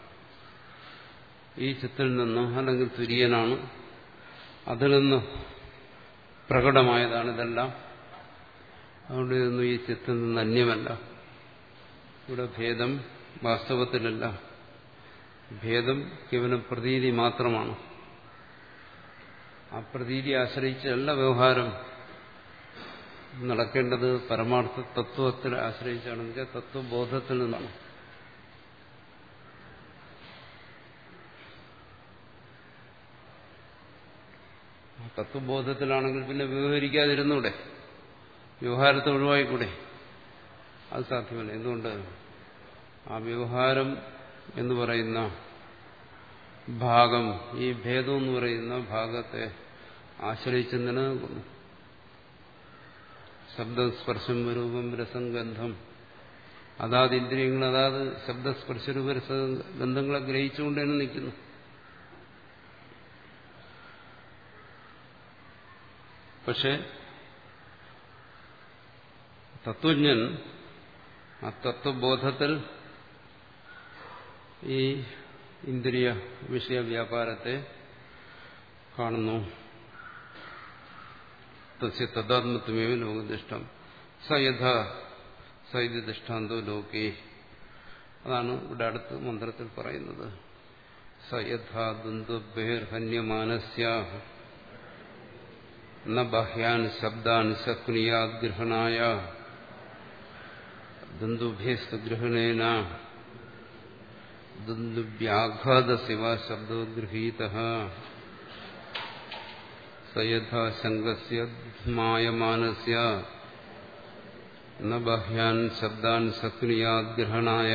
ഈ ചിത്തിൽ നിന്ന് അല്ലെങ്കിൽ തുര്യനാണ് അതിൽ നിന്ന് പ്രകടമായതാണ് ഇതെല്ലാം അതുകൊണ്ട് ഇതൊന്നും ഈ ചിത്തിൽ നിന്ന് അന്യമല്ല ഇവിടെ ഭേദം വാസ്തവത്തിലല്ല ഭേദം കേവലം പ്രതീതി മാത്രമാണ് ആ പ്രതീതി ആശ്രയിച്ചല്ല വ്യവഹാരം നടക്കേണ്ടത് പരമാർത്ഥ തത്വത്തിൽ ആശ്രയിച്ചാണെന്ന് വെച്ചാൽ തത്വബോധത്തിൽ നിന്നാണ് തത്വബോധത്തിലാണെങ്കിൽ പിന്നെ വ്യവഹരിക്കാതിരുന്നൂടെ വ്യവഹാരത്തെ ഒഴിവായിക്കൂടെ അത് സാധ്യമല്ല എന്തുകൊണ്ട് ആ വ്യവഹാരം എന്ന് പറയുന്ന ഭാഗം ഈ ഭേദം എന്ന് പറയുന്ന ഭാഗത്തെ ആശ്രയിച്ച് നിലനിൽക്കുന്നു ശബ്ദസ്പർശം രൂപം രസം ഗന്ധം അതാത് ഇന്ദ്രിയങ്ങൾ അതാത് ശബ്ദസ്പർശരൂപ രസ ഗന്ധങ്ങളെ ഗ്രഹിച്ചുകൊണ്ട് തന്നെ നിൽക്കുന്നു പക്ഷെ തത്വജ്ഞൻ ആ തത്വബോധത്തിൽ ഈ ഇന്ദ്രിയ വിഷയ വ്യാപാരത്തെ കാണുന്നു തസ്യ തദാത്മത്വമേവ ലോകദിഷ്ടം സ യഥ സൈദ്യ ദൃഷ്ടാന്തോ ലോകേ അതാണ് ഇവിടെ അടുത്ത് മന്ത്രത്തിൽ പറയുന്നത് സ യഥാ ദുന്ദുബേർഹന്യമാനസ്യ ന ബാഹ്യാൻ ശബ്ദാൻ ശക്നിയാത് ഗ്രഹണായ ദുന്ദുഭേസ്തു ഗ്രഹണേന ദുന്ദുഭ്യാഘാതസിവ ശബ്ദോ ഗൃഹീത സയഥാ ശങ്കസ്യ ധ്മായമാനസ്യ ന ബാഹ്യാൻ ശബ്ദാൻ സക്രിയാത് ഗ്രഹണായ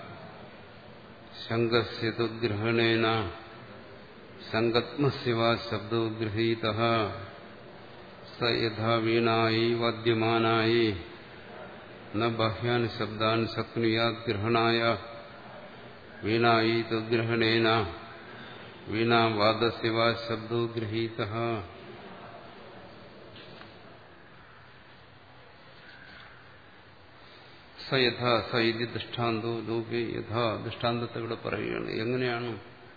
ശങ്കസ്യ ഗ്രഹണേന സങ്കത്മസ്യ ശബ്ദോ ഗൃഹീത സ യഥാ വീണായി വാദ്യമാനായി ന ബാഹ്യാൻ ശബ്ദാൻ സക്രിയാത് ഗ്രഹണായ വീണായി തദ്ഗ്രഹണേന വീണാവാദസ്യ ശബ്ദോ ഗൃഹീത സ യഥാ സ ഇതി ദൃഷ്ടാന്തോ ലോകെ യഥാ ദൃഷ്ടാന്തത്തെ ഇവിടെ പറയുകയാണ് എങ്ങനെയാണ്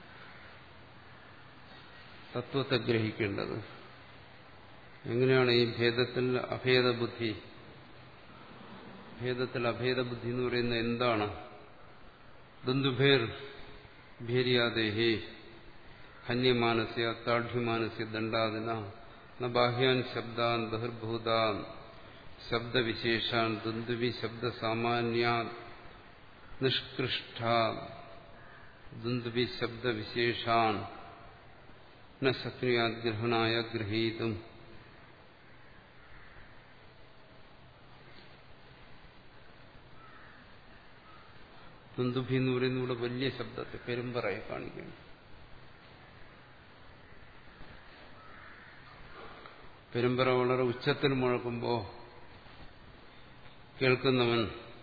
തത്വത്തെ ഗ്രഹിക്കേണ്ടത് എങ്ങനെയാണ് ഈ ഭേദത്തിൽ അഭേദബുദ്ധി ഭേദത്തിൽ അഭേദബുദ്ധി എന്ന് പറയുന്നത് എന്താണ് ദന്തുഭേർ ഭേര്യാദേഹേ ഹന്യമാനസ്യ താഢ്യമാനസ്യ ദണ്ഡാദിന ന ബാഹ്യാൻ ശബ്ദാൻ ബഹിർഭൂതാൻ ശബ്ദവിശേഷാൻ ദുന്ദുവി ശബ്ദസാമാന്യാ നിഷ്കൃഷ്ട ദുന്ദുവി ശബ്ദവിശേഷാൻ ന ശക്നുയാത് ഗ്രഹണായ ഗൃഹീതും ദുന്ദുഭി എന്ന് പറയുന്ന ഇവിടെ വലിയ ശബ്ദത്തെ പെരുമ്പറയെ കാണിക്കുന്നു പെരുമ്പറ വളരെ ഉച്ചത്തിൽ മുഴക്കുമ്പോൾ കേൾക്കുന്നവൻ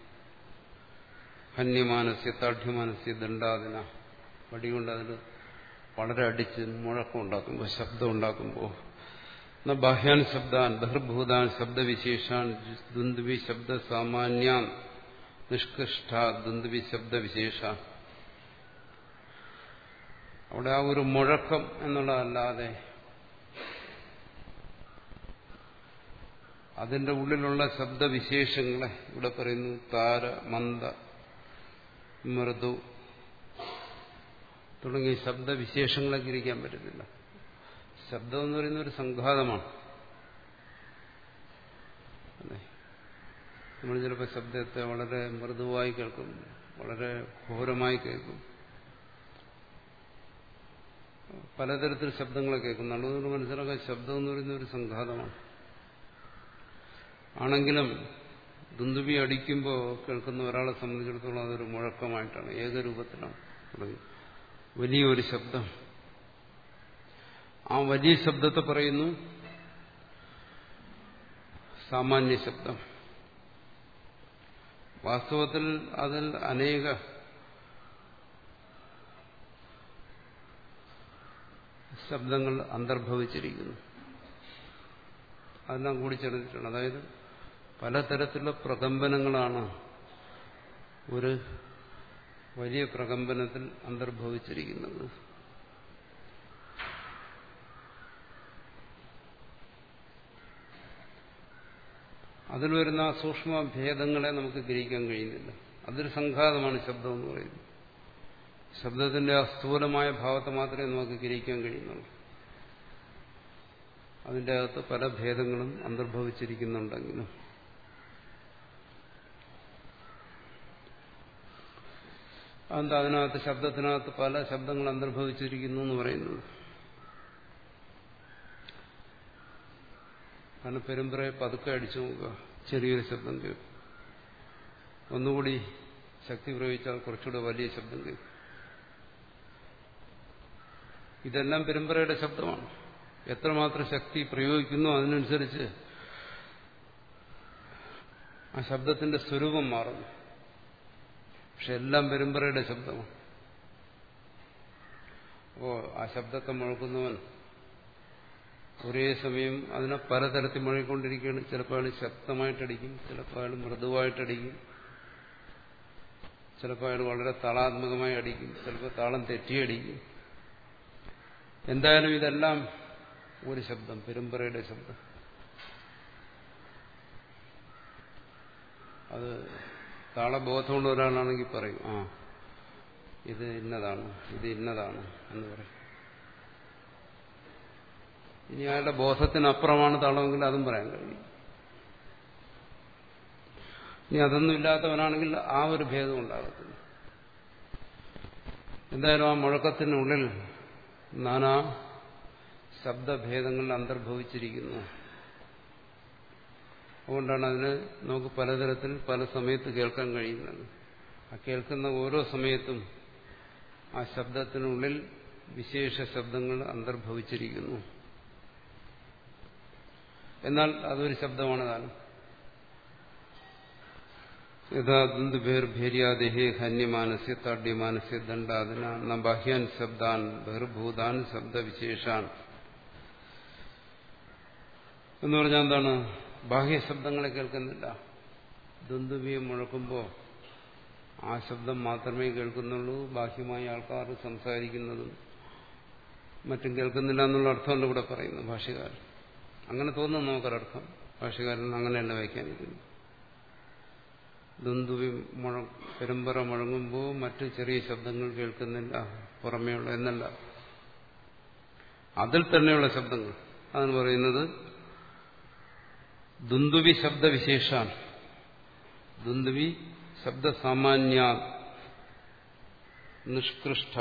ഹന്യമാനസ്യ താഠ്യമാനസ്യ ദണ്ഡാദിന വടികൊണ്ട് അതിന് വളരെ അടിച്ച് മുഴക്കം ഉണ്ടാക്കുമ്പോൾ ശബ്ദം ഉണ്ടാക്കുമ്പോൾ ബാഹ്യാൻ ശബ്ദാൻ ബഹിർഭൂതാൻ ശബ്ദവിശേഷാൻ ദുന്ദുവി ശബ്ദ സാമാന്യാൻ നിഷ്കൃഷ്ട ദുന്ദുവി ശബ്ദവിശേഷ അവിടെ ആ ഒരു മുഴക്കം എന്നുള്ളതല്ലാതെ അതിന്റെ ഉള്ളിലുള്ള ശബ്ദവിശേഷങ്ങളെ ഇവിടെ പറയുന്നു താര മന്ദ മൃദു തുടങ്ങിയ ശബ്ദവിശേഷങ്ങളെ ഗ്രഹിക്കാൻ പറ്റുന്നില്ല ശബ്ദം എന്ന് പറയുന്ന ഒരു സംഘാതമാണ് അല്ലേ നമ്മൾ ചിലപ്പോൾ ശബ്ദത്തെ വളരെ മൃദുവായി കേൾക്കും വളരെ ഘോരമായി കേൾക്കും പലതരത്തിൽ ശബ്ദങ്ങളെ കേൾക്കുന്നുണ്ട് അതുകൊണ്ട് മനസ്സിലാക്കാൻ ശബ്ദം എന്ന് പറയുന്ന ഒരു സംഘാതമാണ് ആണെങ്കിലും ദുന്ദുബി അടിക്കുമ്പോൾ കേൾക്കുന്ന ഒരാളെ സംബന്ധിച്ചിടത്തോളം അതൊരു മുഴക്കമായിട്ടാണ് ഏകരൂപത്തിലാണ് തുടങ്ങി വലിയൊരു ശബ്ദം ആ വലിയ ശബ്ദത്തെ പറയുന്നു സാമാന്യ ശബ്ദം വാസ്തവത്തിൽ അതിൽ അനേക ശബ്ദങ്ങൾ അന്തർഭവിച്ചിരിക്കുന്നു അതെല്ലാം കൂടി ചേർന്നിട്ടാണ് അതായത് പലതരത്തിലുള്ള പ്രകമ്പനങ്ങളാണ് ഒരു വലിയ പ്രകമ്പനത്തിൽ അന്തർഭവിച്ചിരിക്കുന്നത് അതിൽ വരുന്ന സൂക്ഷ്മ ഭേദങ്ങളെ നമുക്ക് ഗ്രഹിക്കാൻ കഴിയുന്നില്ല അതൊരു സംഘാതമാണ് ശബ്ദം എന്ന് പറയുന്നത് ശബ്ദത്തിന്റെ ആ സ്ഥൂലമായ ഭാവത്തെ മാത്രമേ നമുക്ക് ഗ്രഹിക്കാൻ കഴിയുന്നുള്ളൂ അതിൻ്റെ അകത്ത് പല ഭേദങ്ങളും അന്തർഭവിച്ചിരിക്കുന്നുണ്ടെങ്കിലും അതെന്താ അതിനകത്ത് ശബ്ദത്തിനകത്ത് പല ശബ്ദങ്ങൾ അന്തർഭവിച്ചിരിക്കുന്നു എന്ന് പറയുന്നത് കാരണം പെരുമ്പറയെ പതുക്കെ അടിച്ചു നോക്കുക ചെറിയൊരു ശബ്ദം കേൾക്കും ഒന്നുകൂടി ശക്തി പ്രയോഗിച്ചാൽ കുറച്ചുകൂടെ വലിയ ശബ്ദം കേൾക്കും ഇതെല്ലാം പെരുമ്പറയുടെ ശബ്ദമാണ് എത്രമാത്രം ശക്തി പ്രയോഗിക്കുന്നു അതിനനുസരിച്ച് ആ ശബ്ദത്തിന്റെ സ്വരൂപം മാറുന്നു പക്ഷെ എല്ലാം പെരുമ്പറയുടെ ശബ്ദമാണ് അപ്പോ ആ ശബ്ദത്തെ മുഴക്കുന്നവൻ ഒരേ സമയം അതിനെ പലതരത്തിൽ മുഴക്കൊണ്ടിരിക്കുകയാണ് ചിലപ്പോൾ അയാൾ ശക്തമായിട്ടടിക്കും ചിലപ്പോൾ അയാൾ മൃദുവായിട്ടടിക്കും ചിലപ്പോൾ അയാൾ വളരെ താളാത്മകമായി അടിക്കും ചിലപ്പോൾ താളം തെറ്റിയടിക്കും എന്തായാലും ഇതെല്ലാം ഒരു ശബ്ദം പെരുമ്പറയുടെ ശബ്ദം അത് താളബോധമുള്ള ഒരാളാണെങ്കിൽ പറയും ആ ഇത് ഇന്നതാണ് ഇത് ഇന്നതാണ് എന്ന് പറയും ഇനി അയാളുടെ ബോധത്തിനപ്പുറമാണ് താളമെങ്കിൽ അതും പറയാൻ കഴിയും ഇനി അതൊന്നും ഇല്ലാത്തവനാണെങ്കിൽ ആ ഒരു ഭേദം ഉണ്ടാകത്തില്ല എന്തായാലും ആ മുഴക്കത്തിനുള്ളിൽ നാനാ ശബ്ദഭേദങ്ങൾ അന്തർഭവിച്ചിരിക്കുന്നു അതുകൊണ്ടാണ് അതിന് നമുക്ക് പലതരത്തിൽ പല സമയത്ത് കേൾക്കാൻ കഴിയുന്നത് ആ കേൾക്കുന്ന ഓരോ സമയത്തും ആ ശബ്ദത്തിനുള്ളിൽ വിശേഷ ശബ്ദങ്ങൾ അന്തർഭവിച്ചിരിക്കുന്നു എന്നാൽ അതൊരു ശബ്ദമാണ് താനും യഥാ ദുന്ദുഭേർഭേര്യാദേഹേ ഹന്യമാനസ്യ താഡ്യമാനസ്യ ദണ്ഡാദിന ന ബാഹ്യാൻ ശബ്ദാൻ ബഹിർഭൂതാൻ ശബ്ദവിശേഷാൻ എന്ന് പറഞ്ഞാൽ എന്താണ് ബാഹ്യ ശബ്ദങ്ങളെ കേൾക്കുന്നില്ല ദുന്ദുവിയെ മുഴക്കുമ്പോൾ ആ ശബ്ദം മാത്രമേ കേൾക്കുന്നുള്ളൂ ബാഹ്യമായ ആൾക്കാർ സംസാരിക്കുന്നതും മറ്റും കേൾക്കുന്നില്ല എന്നുള്ള അർത്ഥമല്ല ഇവിടെ പറയുന്നു ഭാഷകാരൻ അങ്ങനെ തോന്നുന്നു നമുക്കൊരർത്ഥം ഭാഷകാരൻ അങ്ങനെയല്ല വ്യാഖ്യാനിക്കുന്നു ദുന്ദുവി മുഴ പെരുമ്പറ മുഴങ്ങുമ്പോൾ മറ്റു ചെറിയ ശബ്ദങ്ങൾ കേൾക്കുന്നില്ല പുറമേയുള്ള എന്നല്ല അതിൽ തന്നെയുള്ള ശബ്ദങ്ങൾ അതെന്ന് പറയുന്നത് ദുന്ദുവി ശബ്ദവിശേഷാണ് ദുന്ദുവി ശബ്ദസാമാന്യ നിഷ്കൃഷ്ട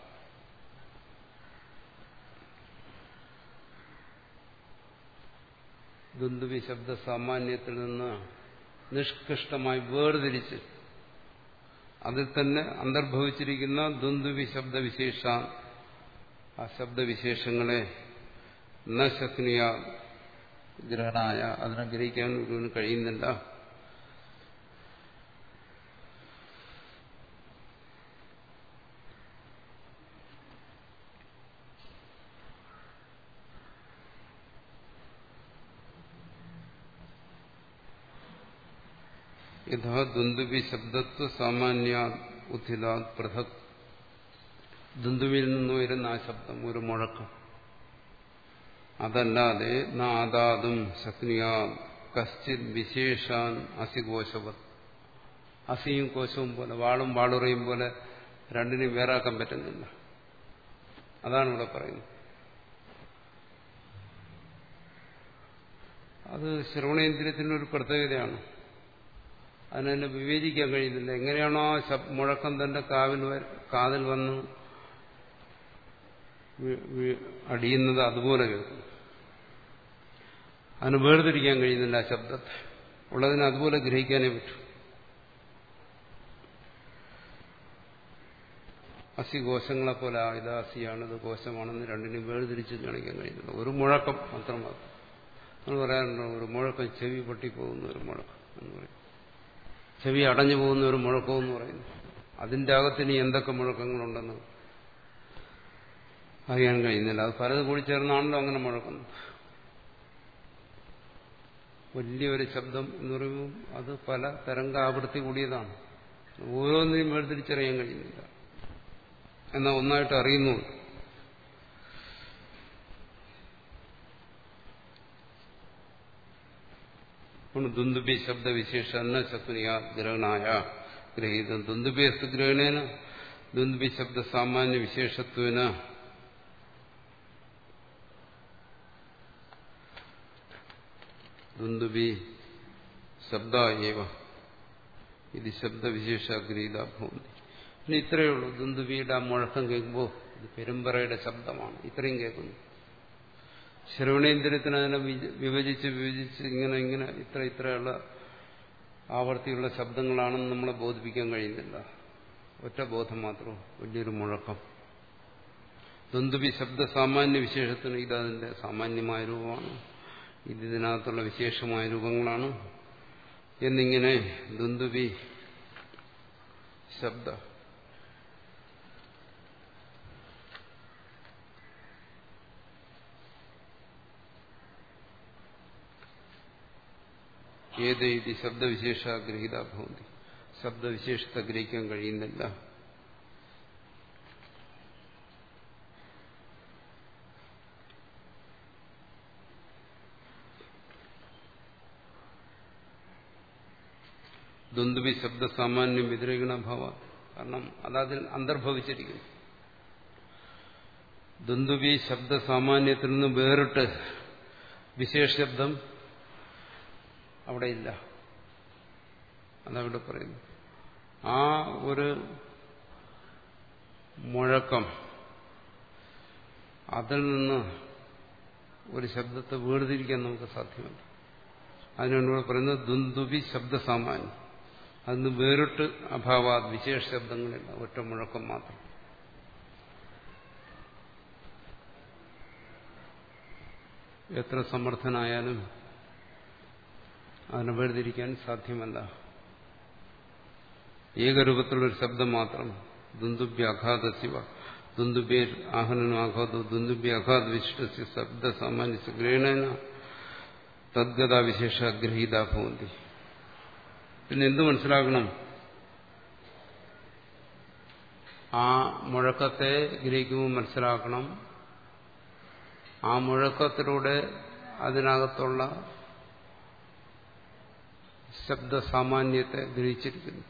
ദുന്ദുവി ശബ്ദസാമാന്യത്തിൽ നിന്ന് നിഷ്കൃഷ്ടമായി വേർതിരിച്ച് അതിൽ തന്നെ അന്തർഭവിച്ചിരിക്കുന്ന ദുന്ദുവി ശബ്ദവിശേഷ ആ ശബ്ദവിശേഷങ്ങളെ നശക്നിയ ഗ്രഹണായ അതിനെ ഗ്രഹിക്കാൻ ഗുരുവിന് കഴിയുന്നില്ല യഥാ ദുന്ദുബി ശബ്ദത്വ സാമാന്യ ഉദ്ധിതാ പൃഥക് ദുന്ദുവിൽ നിന്ന് വരുന്ന ആ ശബ്ദം ഒരു മുഴക്കം അതല്ലാതെ നാദാതും ശക്നിയാ കശ്ചിത് വിശേഷാൻ അസികോശവത് അസിയും കോശവും പോലെ വാളും വാളുറയും പോലെ രണ്ടിനെയും വേറാക്കാൻ പറ്റുന്നില്ല അതാണ് ഇവിടെ പറയുന്നത് അത് ശ്രവണേന്ദ്രിയത്തിൻ്റെ ഒരു പ്രത്യേകതയാണ് അതിനെ വിവേചിക്കാൻ കഴിയുന്നില്ല എങ്ങനെയാണോ ആ മുഴക്കം തന്റെ കാവിൽ കാതിൽ വന്ന് അടിയുന്നത് അതുപോലെ കേൾക്കുന്നു അതിന് വേർതിരിക്കാൻ കഴിയുന്നില്ല ആ ശബ്ദത്തെ ഉള്ളതിന് അതുപോലെ ഗ്രഹിക്കാനേ പറ്റൂ അസി കോശങ്ങളെ പോലെ ഇത് അസിയാണ് ഇത് കോശമാണെന്ന് രണ്ടിനും വേർതിരിച്ച് കാണിക്കാൻ കഴിയുന്നില്ല ഒരു മുഴക്കം മാത്രമാത്രം നമ്മൾ പറയാറുണ്ടോ ഒരു മുഴക്കം ചെവി പൊട്ടിപ്പോകുന്ന ഒരു മുഴക്കം എന്ന് പറയും ചെവി അടഞ്ഞു പോകുന്ന ഒരു മുഴക്കമെന്ന് പറയുന്നു അതിന്റെ അകത്തിന് എന്തൊക്കെ മുഴക്കങ്ങളുണ്ടെന്ന് അറിയാൻ കഴിയുന്നില്ല അത് പലതും കൂടി ചേർന്നാണല്ലോ അങ്ങനെ മുഴക്കുന്നത് വലിയൊരു ശബ്ദം എന്ന് പറയുമ്പോൾ അത് പല തരംഗാവൃത്തി കൂടിയതാണ് ഓരോന്നിനും വേർതിരിച്ചറിയാൻ കഴിയുന്നില്ല എന്നാൽ ഒന്നായിട്ട് അറിയുന്നുണ്ട് ദുന്ദുബി ശബ്ദവിശേഷ ശക്നിയ ഗ്രഹണായ ഗ്രഹീതം ദുന്ദുബിയസ്തു ഗ്രഹണേന ദുന്ദുബി ശബ്ദ സാമാന്യ വിശേഷത്വന ദുന്ദുബി ശബ്ദ ഏവ ഇത് ശബ്ദവിശേഷ ഗ്രഹീത ഭൂമി പിന്നെ ഇത്രയേ ഉള്ളൂ ദുന്ദുബിയുടെ ആ മുഴക്കം കേൾക്കുമ്പോൾ ഇത് പെരുമ്പറയുടെ ശബ്ദമാണ് ഇത്രയും കേൾക്കുന്നു ശ്രവണേന്ദ്രിയത്തിന് അതിനെ വിഭജിച്ച് വിഭജിച്ച് ഇങ്ങനെ ഇങ്ങനെ ഇത്ര ഇത്രയുള്ള ആവർത്തിയുള്ള ശബ്ദങ്ങളാണെന്ന് നമ്മളെ ബോധിപ്പിക്കാൻ കഴിയുന്നില്ല ഒറ്റ ബോധം മാത്രം വലിയൊരു മുഴക്കം ദന്തുബി ശബ്ദ സാമാന്യ വിശേഷത്തിന് ഇതതിന്റെ സാമാന്യമായ രൂപമാണ് ഇത് ഇതിനകത്തുള്ള വിശേഷമായ രൂപങ്ങളാണ് എന്നിങ്ങനെ ദുന്ദുബി ശബ്ദ ഏത് ഇത് ശബ്ദവിശേഷാഗ്രഹീത ഭവന്തി ശബ്ദവിശേഷത്തെ ഗ്രഹിക്കാൻ കഴിയുന്നില്ല ദുന്ദുബി ശബ്ദ സാമാന്യം വ്യതിരേകണ ഭാവ കാരണം അതതിൽ അന്തർഭവിച്ചിരിക്കുന്നു ദുന്ദുബി ശബ്ദ സാമാന്യത്തിൽ നിന്ന് വേറിട്ട് വിശേഷ ശബ്ദം അവിടെ ഇല്ല അതവിടെ പറയുന്നു ആ ഒരു മുഴക്കം അതിൽ നിന്ന് ഒരു ശബ്ദത്തെ വേർതിരിക്കാൻ നമുക്ക് സാധ്യമല്ല അതിനാണ് ഇവിടെ പറയുന്നത് ദുന്ദുബി ശബ്ദസാമാന്യം അതിന് വേറിട്ട് അഭാവ വിശേഷ ശബ്ദങ്ങളില്ല ഒറ്റ മുഴക്കം മാത്രം എത്ര സമർത്ഥനായാലും അതിനെ വേർതിരിക്കാൻ സാധ്യമല്ല ഏകരൂപത്തിലുള്ളൊരു ശബ്ദം മാത്രം ദുന്ദുഭ്യ അഘാത ശിവ ദുന്ദുബേ ആഹനനും ആഘാതോ ദുന്ദുഭ്യ അഘാത വിശിഷ്ട ശബ്ദ സാമാന്യ ഗ്രഹണേന തദ്ഗത വിശേഷ ഗ്രഹീത ഭവന്തി പിന്നെ എന്ത് മനസ്സിലാക്കണം ആ മുഴക്കത്തെ ഗ്രഹിക്കുമ്പോൾ മനസ്സിലാക്കണം ആ മുഴക്കത്തിലൂടെ അതിനകത്തുള്ള ശബ്ദസാമാന്യത്തെ ഗ്രഹിച്ചിരിക്കുന്നു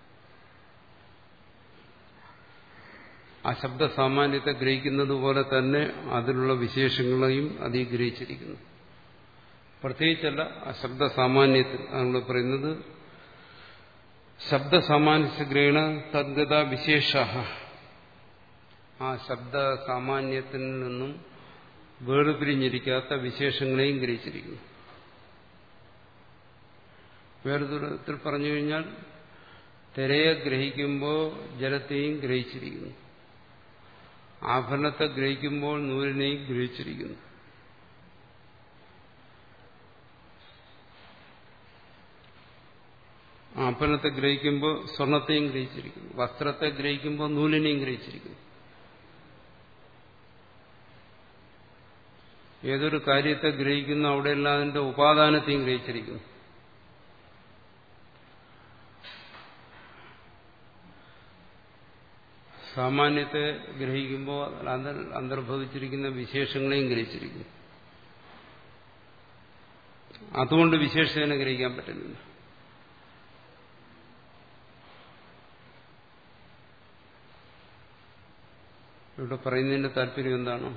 ആ ശബ്ദസാമാന്യത്തെ ഗ്രഹിക്കുന്നത് പോലെ തന്നെ അതിലുള്ള വിശേഷങ്ങളെയും അതി ഗ്രഹിച്ചിരിക്കുന്നു പ്രത്യേകിച്ചല്ല ആ ശബ്ദസാമാന്യത്തിൽ നമ്മൾ പറയുന്നത് ശബ്ദസാമാന്യ ഗ്രഹണ തദ്ഗത വിശേഷ ആ ശബ്ദ സാമാന്യത്തിൽ നിന്നും വേർപിരിഞ്ഞിരിക്കാത്ത വിശേഷങ്ങളെയും ഗ്രഹിച്ചിരിക്കുന്നു വേറെ ദൂരത്തിൽ പറഞ്ഞു കഴിഞ്ഞാൽ തിരയെ ഗ്രഹിക്കുമ്പോൾ ജലത്തെയും ഗ്രഹിച്ചിരിക്കുന്നു ആഭരണത്തെ ഗ്രഹിക്കുമ്പോൾ നൂലിനെയും ഗ്രഹിച്ചിരിക്കുന്നു ആഭരണത്തെ ഗ്രഹിക്കുമ്പോൾ സ്വർണത്തെയും ഗ്രഹിച്ചിരിക്കുന്നു വസ്ത്രത്തെ ഗ്രഹിക്കുമ്പോൾ നൂലിനെയും ഗ്രഹിച്ചിരിക്കുന്നു ഏതൊരു കാര്യത്തെ ഗ്രഹിക്കുന്നു അവിടെയെല്ലാം അതിന്റെ ഉപാദാനത്തെയും ഗ്രഹിച്ചിരിക്കുന്നു സാമാന്യത്തെ ഗ്രഹിക്കുമ്പോൾ അതിൽ അന്തർഭവിച്ചിരിക്കുന്ന വിശേഷങ്ങളെയും ഗ്രഹിച്ചിരിക്കുന്നു അതുകൊണ്ട് വിശേഷത്തിനെ ഗ്രഹിക്കാൻ പറ്റുന്നില്ല ഇവിടെ പറയുന്നതിന്റെ താല്പര്യം എന്താണ്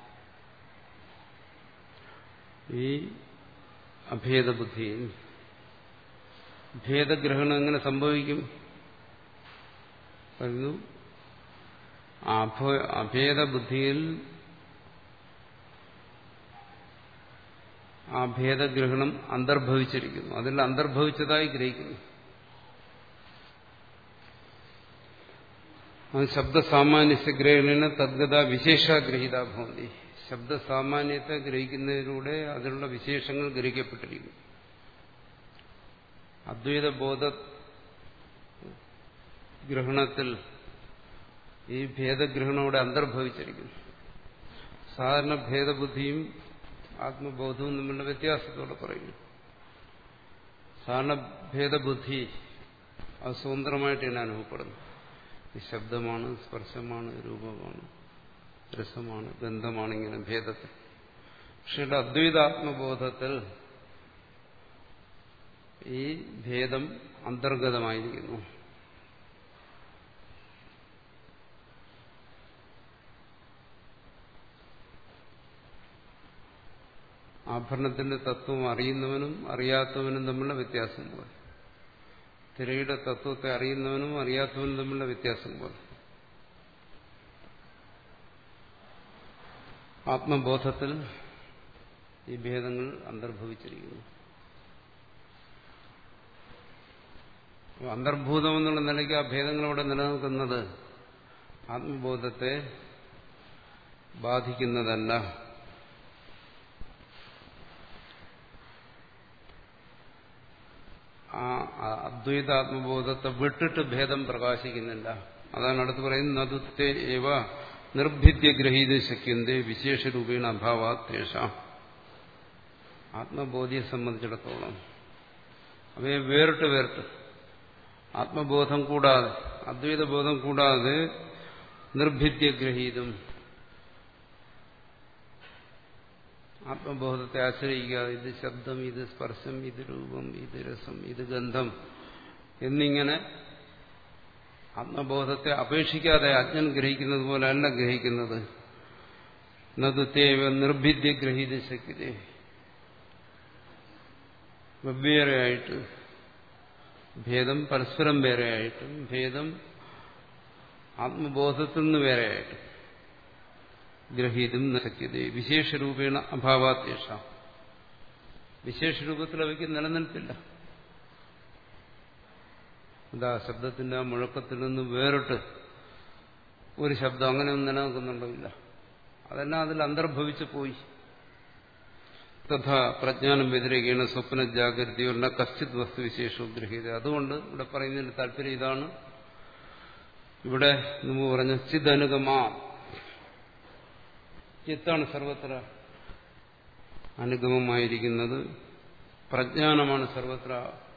ഈ അഭേദബുദ്ധിയിൽ ഭേദഗ്രഹണം എങ്ങനെ സംഭവിക്കും പറയുന്നു അഭേദബുദ്ധിയിൽ ആ ഭേദഗ്രഹണം അന്തർഭവിച്ചിരിക്കുന്നു അതിൽ അന്തർഭവിച്ചതായി ഗ്രഹിക്കുന്നു അത് ശബ്ദസാമാന്യ ഗ്രഹണന തദ്ഗത വിശേഷഗ്രഹീത ഭവന്തി ശബ്ദസാമാന്യത്തെ ഗ്രഹിക്കുന്നതിലൂടെ അതിലുള്ള വിശേഷങ്ങൾ ഗ്രഹിക്കപ്പെട്ടിരിക്കുന്നു അദ്വൈത ബോധ ഗ്രഹണത്തിൽ ഈ ഭേദഗ്രഹണോടെ അന്തർഭവിച്ചിരിക്കുന്നു സാധാരണ ഭേദബുദ്ധിയും ആത്മബോധവും തമ്മിലുള്ള വ്യത്യാസത്തോടെ പറയുന്നു സാധാരണ ഭേദബുദ്ധി അത് സ്വതന്ത്രമായിട്ട് തന്നെ അനുഭവപ്പെടുന്നു ഈ ശബ്ദമാണ് സ്പർശമാണ് രൂപമാണ് രസമാണ് ഗന്ധമാണ് ഇങ്ങനെ ഭേദത്തിൽ പക്ഷേ അദ്വൈതാത്മബോധത്തിൽ ഈ ഭേദം അന്തർഗതമായിരിക്കുന്നു ആഭരണത്തിന്റെ തത്വം അറിയുന്നവനും അറിയാത്തവനും തമ്മിലുള്ള വ്യത്യാസം പോലെ തിരയുടെ തത്വത്തെ അറിയുന്നവനും അറിയാത്തവനും തമ്മിലുള്ള വ്യത്യാസം പോലെ ആത്മബോധത്തിൽ ഈ ഭേദങ്ങൾ അന്തർഭവിച്ചിരിക്കുന്നു അന്തർഭൂതം എന്നുള്ള നിലയ്ക്ക് ആ ഭേദങ്ങൾ അവിടെ നിലനിൽക്കുന്നത് ആത്മബോധത്തെ ബാധിക്കുന്നതല്ല ആ അദ്വൈത ആത്മബോധത്തെ വിട്ടിട്ട് ഭേദം പ്രകാശിക്കുന്നില്ല അതാണ് അടുത്ത് പറയുന്നത് നതുത്തെ ഏവ നിർഭിദ്യ ഗ്രഹീത ശക്യന്തെ വിശേഷരൂപേണ അഭാവാത്തേഷ ആത്മബോധിയെ സംബന്ധിച്ചിടത്തോളം അവയെ വേറിട്ട് വേറിട്ട് ആത്മബോധം കൂടാതെ അദ്വൈത ബോധം കൂടാതെ നിർഭിദ്യ ഗ്രഹീതം ആത്മബോധത്തെ ആശ്രയിക്കാതെ ഇത് ശബ്ദം ഇത് സ്പർശം ഇത് രൂപം ഇത് രസം ഇത് ഗന്ധം എന്നിങ്ങനെ ആത്മബോധത്തെ അപേക്ഷിക്കാതെ അജ്ഞൻ ഗ്രഹിക്കുന്നത് പോലെ അല്ല ഗ്രഹിക്കുന്നത് നതുത്തേവ നിർഭിദ്യ ഗ്രഹീത ശക്തി വെവ്വേറെയായിട്ട് ഭേദം പരസ്പരം വേറെയായിട്ടും ഭേദം ആത്മബോധത്തിൽ നിന്ന് വേറെയായിട്ടും ഗ്രഹീതും നശക്യത വിശേഷരൂപേണ അഭാവാത്യേഷ വിശേഷരൂപത്തിൽ അവയ്ക്ക് നിലനിൽപ്പില്ല എന്താ ശബ്ദത്തിന്റെ ആ മുഴക്കത്തിൽ നിന്ന് വേറിട്ട് ഒരു ശബ്ദം അങ്ങനെയൊന്നും നിലനിൽക്കുന്നുണ്ടോ അതെല്ലാം അതിൽ അന്തർഭവിച്ചു പോയി തഥാ പ്രജ്ഞാനം വ്യതിരേകേണ സ്വപ്ന ജാഗ്രതയുള്ള കശ്ചിത് വസ്തുവിശേഷവും ഗ്രഹീത അതുകൊണ്ട് ഇവിടെ പറയുന്നതിന്റെ താല്പര്യം ഇതാണ് ഇവിടെ മുമ്പ് പറഞ്ഞ ചിദനുഗമാ ചിത്താണ് സർവത്ര അനുഗമമായിരിക്കുന്നത് പ്രജ്ഞാനമാണ് സർവത്ര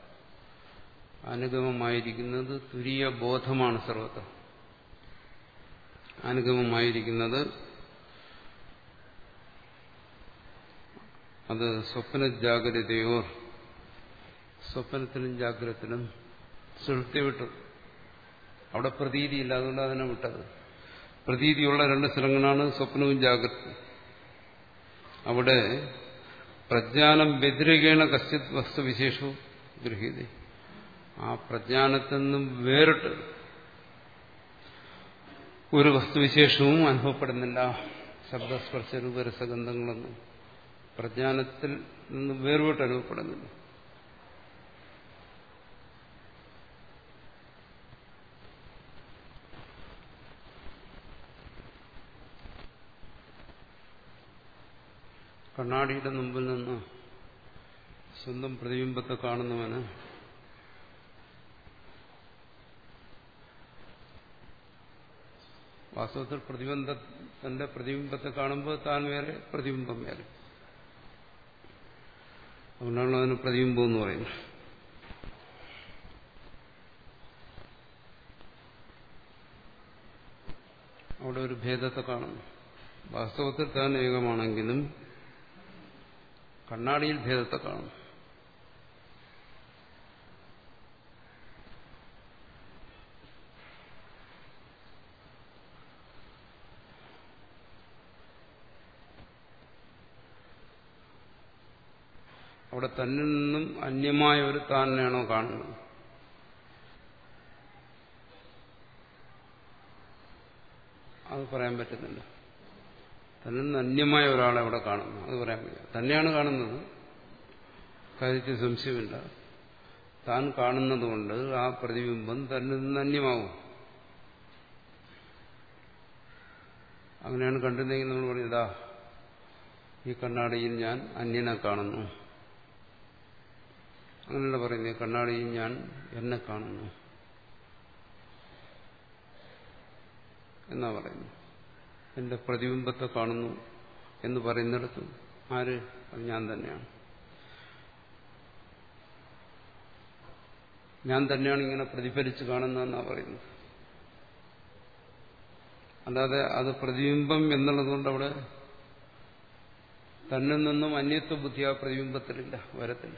അനുഗമമായിരിക്കുന്നത് തുരിയ ബോധമാണ് സർവത്ര അനുഗമമായിരിക്കുന്നത് അത് സ്വപ്ന ജാഗ്രതയോ സ്വപ്നത്തിലും ജാഗ്രതത്തിലും സുഹൃത്തി വിട്ടു അവിടെ പ്രതീതിയില്ല അതുകൊണ്ട് അതിനെ വിട്ടത് പ്രതീതിയുള്ള രണ്ട് സ്ഥലങ്ങളാണ് സ്വപ്നവും ജാഗ്രത അവിടെ പ്രജ്ഞാനം വ്യതിരകേണ കശ്ചിത് വസ്തുവിശേഷവും ഗൃഹീത ആ പ്രജ്ഞാനത്തിൽ നിന്നും വേറിട്ട് ഒരു വസ്തുവിശേഷവും അനുഭവപ്പെടുന്നില്ല ശബ്ദസ്പർശ രൂപരസഗന്ധങ്ങളൊന്നും പ്രജ്ഞാനത്തിൽ നിന്ന് വേർപെട്ട് അനുഭവപ്പെടുന്നില്ല കണ്ണാടിയുടെ മുമ്പിൽ നിന്ന് സ്വന്തം പ്രതിബിംബത്തെ കാണുന്നവന് വാസ്തവത്തിൽ പ്രതിബന്ധ തന്റെ പ്രതിബിംബത്തെ കാണുമ്പോൾ താൻ വേറെ പ്രതിബിംബം വേറെ അതുകൊണ്ടാണ് അതിന് പ്രതിബിംബം എന്ന് പറയുന്നത് അവിടെ ഒരു ഭേദത്തെ കാണുന്നു വാസ്തവത്തിൽ താൻ ഏകമാണെങ്കിലും കണ്ണാടിയിൽ ഭേദത്തെ കാണുന്നു അവിടെ തന്നിൽ നിന്നും അന്യമായ ഒരു താനെയാണോ കാണുന്നത് അത് പറയാൻ പറ്റുന്നില്ല തന്നിൽ നിന്ന് അന്യമായ ഒരാളെ അവിടെ കാണുന്നു അത് പറയാൻ പറ്റില്ല തന്നെയാണ് കാണുന്നത് കാര്യത്തിൽ സംശയമില്ല താൻ കാണുന്നതുകൊണ്ട് ആ പ്രതിബിംബം തന്നിൽ നിന്ന് അന്യമാവും അങ്ങനെയാണ് കണ്ടിരുന്നെങ്കിൽ നമ്മൾ പറഞ്ഞതാ ഈ കണ്ണാടിയിൽ ഞാൻ അന്യനെ കാണുന്നു അങ്ങനെയല്ല പറയുന്നത് കണ്ണാടിയിൽ ഞാൻ എന്നെ കാണുന്നു എന്നാ പറയുന്നു എന്റെ പ്രതിബിംബത്തെ കാണുന്നു എന്ന് പറയുന്നിടത്ത് ആര് അത് ഞാൻ തന്നെയാണ് ഞാൻ തന്നെയാണ് ഇങ്ങനെ പ്രതിഫലിച്ച് കാണുന്നതെന്നാണ് പറയുന്നത് അല്ലാതെ അത് പ്രതിബിംബം എന്നുള്ളതുകൊണ്ട് അവിടെ തന്നിൽ നിന്നും അന്യത്വ ബുദ്ധി ആ പ്രതിബിംബത്തിലില്ല വരത്തില്ല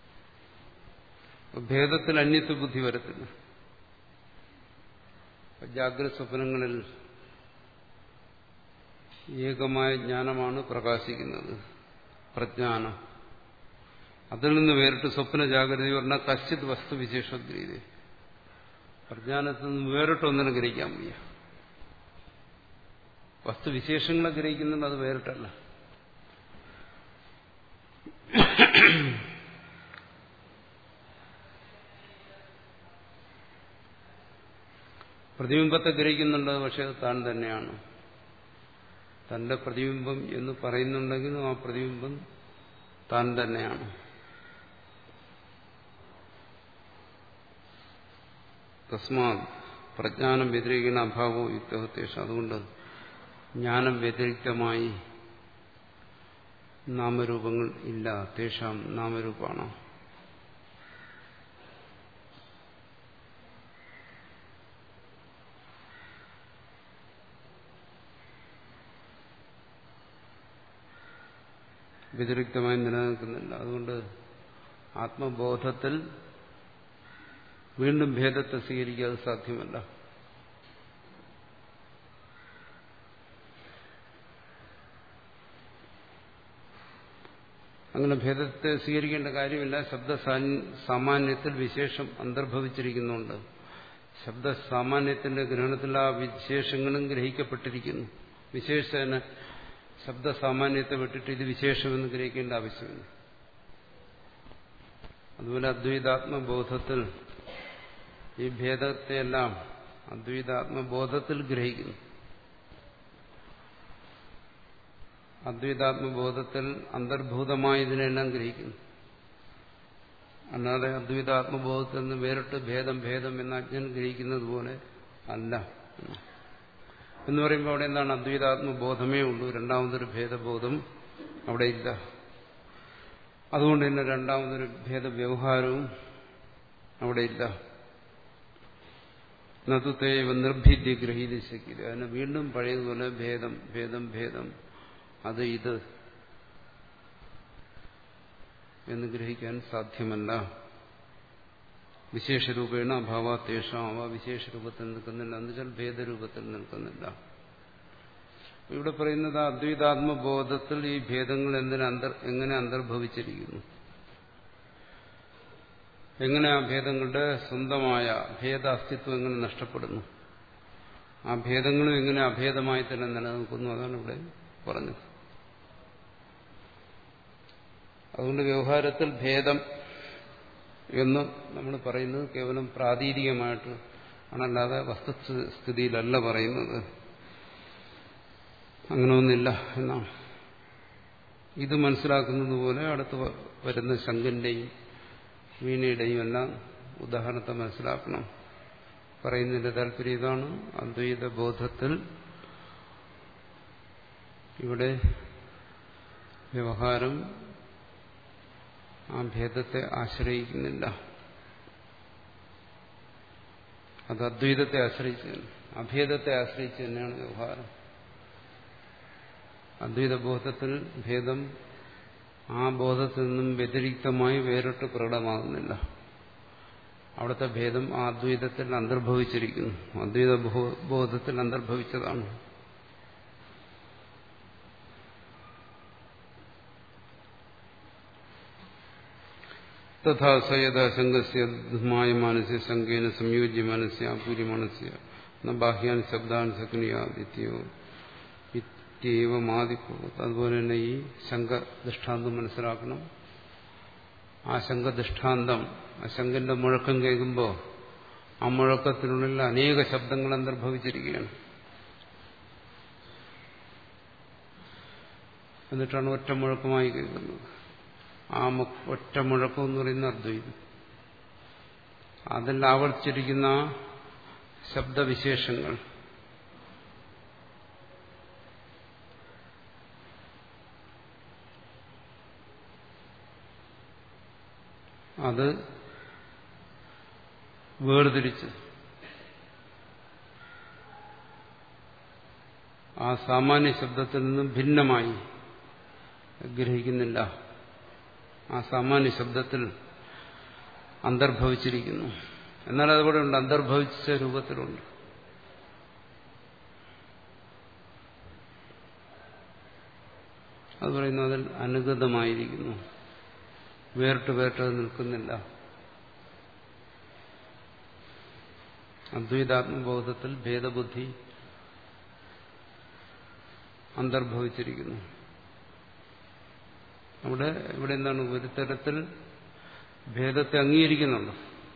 ഭേദത്തിൽ അന്യത്വ ബുദ്ധി വരത്തില്ല ജാഗ്രത സ്വപ്നങ്ങളിൽ ഏകമായ ജ്ഞാനമാണ് പ്രകാശിക്കുന്നത് പ്രജ്ഞാനം അതിൽ നിന്ന് വേറിട്ട് സ്വപ്ന ജാഗ്രത പറഞ്ഞാൽ കശ്ചിത് വസ്തുവിശേഷഗ്രീതി പ്രജ്ഞാനത്തിൽ നിന്ന് വേറിട്ടൊന്നിനും ഗ്രഹിക്കാൻ വയ്യ വസ്തുവിശേഷങ്ങളെ ഗ്രഹിക്കുന്നുണ്ട് അത് വേറിട്ടല്ല പ്രതിബിംബത്തെ ഗ്രഹിക്കുന്നുണ്ട് പക്ഷെ അത് താൻ തന്നെയാണ് തന്റെ പ്രതിബിംബം എന്ന് പറയുന്നുണ്ടെങ്കിലും ആ പ്രതിബിംബം താൻ തന്നെയാണ് തസ്മാ പ്രജ്ഞാനം വ്യതിരിക്കുന്ന അഭാവവും യുക്തഹത്തേഷ അതുകൊണ്ട് ജ്ഞാനം വ്യതിരിക്തമായി നാമരൂപങ്ങൾ ഇല്ല തേഷാം നാമരൂപാണ് വ്യതിരിക്തമായി നിലനിൽക്കുന്നില്ല അതുകൊണ്ട് ആത്മബോധത്തിൽ വീണ്ടും ഭേദത്തെ സ്വീകരിക്കാതെ സാധ്യമല്ല അങ്ങനെ ഭേദത്തെ സ്വീകരിക്കേണ്ട കാര്യമില്ല ശബ്ദ സാമാന്യത്തിൽ വിശേഷം അന്തർഭവിച്ചിരിക്കുന്നുണ്ട് ശബ്ദ സാമാന്യത്തിന്റെ ഗ്രഹണത്തിൽ ആ വിശേഷങ്ങളും ഗ്രഹിക്കപ്പെട്ടിരിക്കുന്നു വിശേഷന ശബ്ദ സാമാന്യത്തെ വിട്ടിട്ട് ഇത് വിശേഷമെന്ന് ഗ്രഹിക്കേണ്ട ആവശ്യമില്ല അതുപോലെ അദ്വൈതാത്മബോധത്തിൽ ഈ ഭേദത്തെയെല്ലാം അദ്വൈതാത്മബോധത്തിൽ ഗ്രഹിക്കുന്നു അദ്വൈതാത്മബോധത്തിൽ അന്തർഭൂതമായി ഇതിനെല്ലാം ഗ്രഹിക്കുന്നു അല്ലാതെ അദ്വൈതാത്മബോധത്തിൽ നിന്ന് വേറിട്ട് ഭേദം ഭേദം എന്ന അജ്ഞൻ ഗ്രഹിക്കുന്നത് പോലെ അല്ല എന്ന് പറയുമ്പോൾ അവിടെ എന്താണ് അദ്വൈതാത്മബോധമേ ഉള്ളൂ രണ്ടാമതൊരു ഭേദബോധം അവിടെ ഇല്ല അതുകൊണ്ട് തന്നെ രണ്ടാമതൊരു ഭേദവ്യവഹാരവും അവിടെ ഇല്ല നതുത്തേവ നിർഭിദ്യ ഗ്രഹീതിശക്കില്ല അതിന് വീണ്ടും പഴയതുപോലെ ഭേദം ഭേദം ഭേദം അത് ഇത് എന്ന് ഗ്രഹിക്കാൻ സാധ്യമല്ല വിശേഷരൂപേണ അഭാവാത്തേഷാം അവ വിശേഷ രൂപത്തിൽ നിൽക്കുന്നില്ല എന്നുവെച്ചാൽ ഭേദരൂപത്തിൽ നിൽക്കുന്നില്ല ഇവിടെ പറയുന്നത് അദ്വൈതാത്മബോധത്തിൽ ഈ ഭേദങ്ങൾ എന്തിനെ അന്തർ എങ്ങനെ അന്തർഭവിച്ചിരിക്കുന്നു എങ്ങനെ ആ ഭേദങ്ങളുടെ സ്വന്തമായ ഭേദ അസ്തിത്വം എങ്ങനെ നഷ്ടപ്പെടുന്നു ആ ഭേദങ്ങളും എങ്ങനെ അഭേദമായി തന്നെ നിലനിൽക്കുന്നു അതാണ് ഇവിടെ പറഞ്ഞത് അതുകൊണ്ട് വ്യവഹാരത്തിൽ ഭേദം എന്ന് നമ്മൾ പറയുന്നത് കേവലം പ്രാതീതികമായിട്ട് ആണല്ലാതെ വസ്തുസ്ഥിതിയിലല്ല പറയുന്നത് അങ്ങനെ ഒന്നില്ല എന്നാണ് ഇത് മനസ്സിലാക്കുന്നത് പോലെ അടുത്ത് വരുന്ന ശങ്കന്റെയും വീണയുടെയും എല്ലാം ഉദാഹരണത്തെ മനസ്സിലാക്കണം പറയുന്നതിന്റെ താല്പര്യം ഇതാണ് അദ്വൈത ബോധത്തിൽ ഇവിടെ വ്യവഹാരം ആ ഭേദത്തെ ആശ്രയിക്കുന്നില്ല അത് അദ്വൈതത്തെ ആശ്രയിച്ച് അഭേദത്തെ ആശ്രയിച്ച് തന്നെയാണ് വ്യവഹാരം അദ്വൈത ബോധത്തിൽ ഭേദം ആ ബോധത്തിൽ നിന്നും വ്യതിരിക്തമായി വേറിട്ട് പ്രകടമാകുന്നില്ല അവിടുത്തെ ഭേദം ആ അദ്വൈതത്തിൽ അന്തർഭവിച്ചിരിക്കുന്നു അദ്വൈത ബോധത്തിൽ അന്തർഭവിച്ചതാണ് തഥാ സയത ശങ്കസ്യ ധുമായ മാനസ്യ ശങ്കേന സംയോജ്യ മനസ്യ ആപൂര്യ മനസ്യ ന ബാഹ്യാൻ ശബ്ദാൻ ശക്നിയാദിത്യോ ഇത്യവമാദിപ്പോ അതുപോലെ തന്നെ ഈ ശങ്ക ദൃഷ്ടാന്തം മനസ്സിലാക്കണം ആ ശങ്ക ദൃഷ്ടാന്തം ആ ശങ്കന്റെ മുഴക്കം കേൾക്കുമ്പോൾ ആ മുഴക്കത്തിനുള്ളിൽ അനേക ശബ്ദങ്ങൾ അന്തർഭവിച്ചിരിക്കുകയാണ് എന്നിട്ടാണ് ഒറ്റ മുഴക്കമായി കേൾക്കുന്നത് ആ ഒറ്റ മുഴക്കം എന്ന് പറയുന്ന അദ്വൈതം അതിൽ ആവർത്തിച്ചിരിക്കുന്ന ശബ്ദവിശേഷങ്ങൾ അത് വേർതിരിച്ച് ആ സാമാന്യ ശബ്ദത്തിൽ നിന്നും ഭിന്നമായി ഗ്രഹിക്കുന്നില്ല ആ സാമാന്യ ശബ്ദത്തിൽ അന്തർഭവിച്ചിരിക്കുന്നു എന്നാൽ അതുകൂടെ ഉണ്ട് അന്തർഭവിച്ച രൂപത്തിലുണ്ട് അത് പറയുന്നു അതിൽ അനുഗതമായിരിക്കുന്നു വേറിട്ട് വേറിട്ട് നിൽക്കുന്നില്ല അദ്വൈതാത്മബോധത്തിൽ ഭേദബുദ്ധി അന്തർഭവിച്ചിരിക്കുന്നു അവിടെ ഇവിടെ എന്താണ് ഒരു തരത്തിൽ ഭേദത്തെ അംഗീകരിക്കുന്നുണ്ട്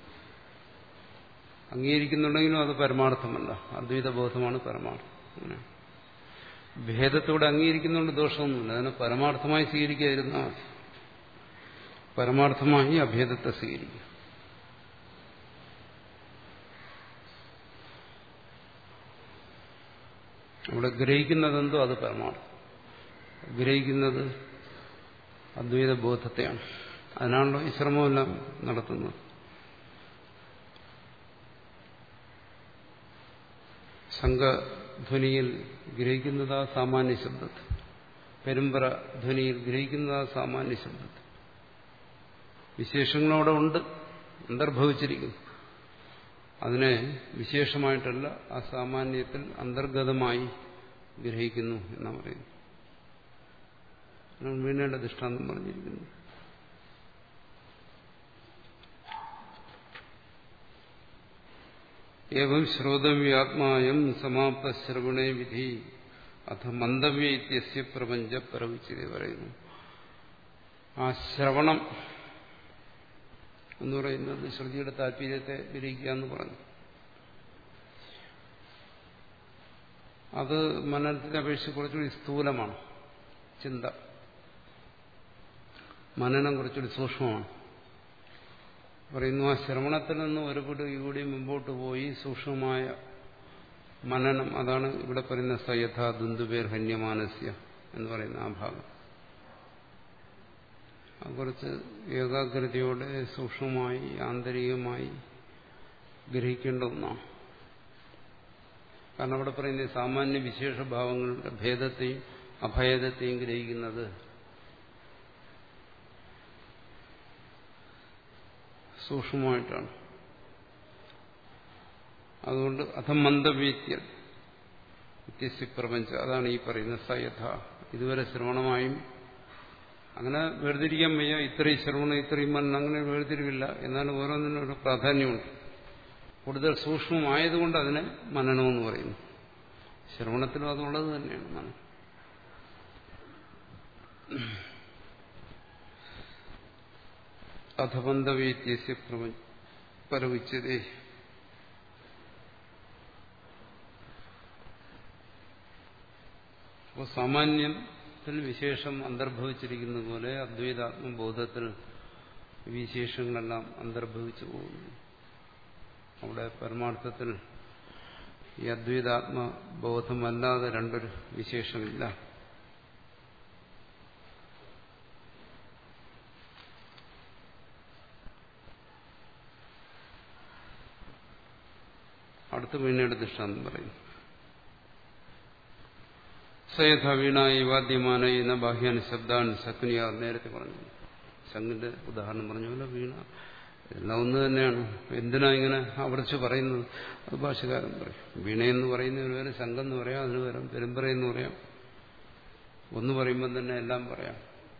അംഗീകരിക്കുന്നുണ്ടെങ്കിലും അത് പരമാർത്ഥമല്ല അദ്വൈത ബോധമാണ് പരമാർത്ഥം അങ്ങനെ ഭേദത്തോടെ അംഗീകരിക്കുന്നുണ്ട് ദോഷമൊന്നുമില്ല അതിനെ പരമാർത്ഥമായി സ്വീകരിക്കാതിരുന്ന പരമാർത്ഥമായി അഭേദത്തെ സ്വീകരിക്കുക അവിടെ ഗ്രഹിക്കുന്നതെന്തോ അത് പരമാർത്ഥം ഗ്രഹിക്കുന്നത് അദ്വൈത ബോധത്തെയാണ് അതിനാണല്ലോ ഈ ശ്രമമെല്ലാം നടത്തുന്നത് സംഘധ്വനിയിൽ ഗ്രഹിക്കുന്നത് ആ സാമാന്യ ശബ്ദത്തെ പെരുമ്പറ ധ്വനിയിൽ ഗ്രഹിക്കുന്നത് ആ സാമാന്യ ശബ്ദത്തെ വിശേഷങ്ങളവിടെ ഉണ്ട് അന്തർഭവിച്ചിരിക്കുന്നു അതിനെ വിശേഷമായിട്ടല്ല ആ സാമാന്യത്തിൽ അന്തർഗതമായി ഗ്രഹിക്കുന്നു എന്നാണ് പറയുന്നത് വീണയുടെ ദൃഷ്ടാന്തം പറഞ്ഞിരിക്കുന്നു ഏവം ശ്രോതവ്യാത്മായം സമാപ്ത ശ്രവണേ വിധി അഥ മന്ദവ്യ ഇത്യസ്യ പ്രപഞ്ച പ്രവിച്ചിരി പറയുന്നു ആ ശ്രവണം എന്ന് പറയുന്നത് ശ്രുതിയുടെ താല്പര്യത്തെ ഗ്രഹിക്കുക എന്ന് പറഞ്ഞു അത് മനനത്തിനെ അപേക്ഷിച്ച് കുറച്ചുകൂടി സ്ഥൂലമാണ് ചിന്ത മനനം കുറച്ചുകൂടി സൂക്ഷ്മമാണ് പറയുന്നു ആ ശ്രവണത്തിൽ നിന്ന് ഒരുപാട് കൂടി മുമ്പോട്ട് പോയി സൂക്ഷ്മമായ മനനം അതാണ് ഇവിടെ പറയുന്ന സയഥ ദുന്ദുപേർ ഹന്യമാനസ്യ എന്ന് പറയുന്ന ആ ഭാഗം കുറച്ച് ഏകാഗ്രതയോടെ സൂക്ഷ്മമായി ആന്തരികമായി ഗ്രഹിക്കേണ്ട ഒന്നാണ് കാരണം അവിടെ പറയുന്ന സാമാന്യ വിശേഷഭാവങ്ങളുടെ ഭേദത്തെയും അഭേദത്തെയും ഗ്രഹിക്കുന്നത് സൂക്ഷ്മമായിട്ടാണ് അതുകൊണ്ട് അധമന്ദവീത്യ വ്യത്യസ്ത പ്രപഞ്ചം അതാണ് ഈ പറയുന്ന സയഥ ഇതുവരെ ശ്രവണമായും അങ്ങനെ വേർതിരിക്കാൻ വയ്യ ഇത്രയും ശ്രവണം ഇത്രയും മരണം അങ്ങനെ വേർതിരിവില്ല എന്നാലും ഓരോന്നിനും ഒരു പ്രാധാന്യമുണ്ട് കൂടുതൽ സൂക്ഷ്മമായതുകൊണ്ട് അതിനെ മനനമെന്ന് പറയുന്നു ശ്രവണത്തിലും അതുള്ളത് തന്നെയാണ് മനനം അധബന്ധവ്യത്യസ്യ പരവിച്ചതേ അപ്പോൾ സാമാന്യത്തിൽ വിശേഷം അന്തർഭവിച്ചിരിക്കുന്ന പോലെ അദ്വൈതാത്മബോധത്തിൽ വിശേഷങ്ങളെല്ലാം അന്തർഭവിച്ചു പോകുന്നു അവിടെ പരമാർത്ഥത്തിൽ ഈ അദ്വൈതാത്മബോധമല്ലാതെ രണ്ടൊരു വിശേഷമില്ല അടുത്ത വീണയുടെ ദൃഷ്ടാന്തം പറയുന്നു സയഥ വീണായി വാദ്യമാന എന്ന ബാഹ്യാൻ ശബ്ദാൻ ശക്നിയ നേരത്തെ പറഞ്ഞു ശങ്കിന്റെ ഉദാഹരണം പറഞ്ഞ പോലെ വീണ എല്ലാം ഒന്ന് തന്നെയാണ് എന്തിനാ ഇങ്ങനെ ആവർത്തിച്ച് പറയുന്നത് അത് ഭാഷകാരൻ പറയും വീണയെന്ന് പറയുന്നതിന് വരെ ശങ്കെന്ന് പറയാം അതിന് വരാം പെരുമ്പറയെന്ന് പറയാം ഒന്ന് പറയുമ്പോൾ തന്നെ എല്ലാം പറയാം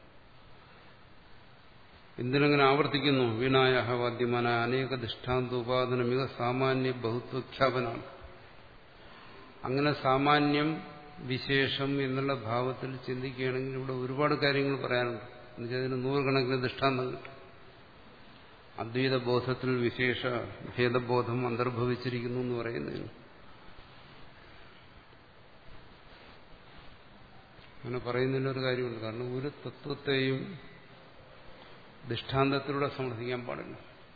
എന്തിനങ്ങനെ ആവർത്തിക്കുന്നു വീണായ വാദ്യമാന അനേക ദൃഷ്ടാന്ത ഉപാദന മിക സാമാന്യ ബഹുത്വഖ്യാപനാണ് അങ്ങനെ സാമാന്യം വിശേഷം എന്നുള്ള ഭാവത്തിൽ ചിന്തിക്കുകയാണെങ്കിൽ ഇവിടെ ഒരുപാട് കാര്യങ്ങൾ പറയാനുണ്ട് എന്നുവെച്ചാൽ അതിന് നൂറുകണക്കിന് ദൃഷ്ടാന്തം കിട്ടും അദ്വൈത ബോധത്തിൽ വിശേഷ ഭേദബോധം അന്തർഭവിച്ചിരിക്കുന്നു എന്ന് പറയുന്നതിന് അങ്ങനെ പറയുന്നതിനൊരു കാര്യമുണ്ട് കാരണം ഒരു തത്വത്തെയും ദൃഷ്ടാന്തത്തിലൂടെ സമർത്ഥിക്കാൻ പാടില്ല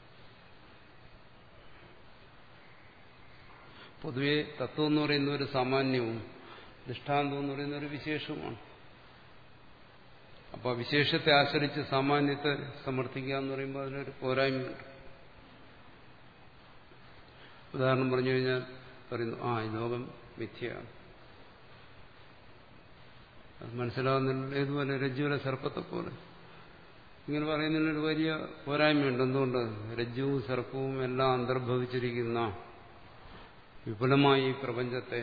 പൊതുവെ തത്വം എന്ന് പറയുന്ന ഒരു സാമാന്യവും ദൃഷ്ടാന്തം എന്ന് പറയുന്ന ഒരു വിശേഷവുമാണ് അപ്പോൾ വിശേഷത്തെ ആശ്രയിച്ച് സാമാന്യത്തെ സമർത്ഥിക്കുക എന്ന് പറയുമ്പോൾ അതിനൊരു പോരായ്മയുണ്ട് ഉദാഹരണം പറഞ്ഞു കഴിഞ്ഞാൽ പറയുന്നു ആ ഈ ലോകം മിഥ്യയാണ് അത് മനസ്സിലാവുന്നില്ല ഏതുപോലെ രജ്ജുവിലെ സർപ്പത്തെ പോലെ ഇങ്ങനെ പറയുന്നതിനൊരു വലിയ പോരായ്മയുണ്ട് എന്തുകൊണ്ട് രജ്ജുവും സർപ്പവും എല്ലാം അന്തർഭവിച്ചിരിക്കുന്ന വിപുലമായി ഈ പ്രപഞ്ചത്തെ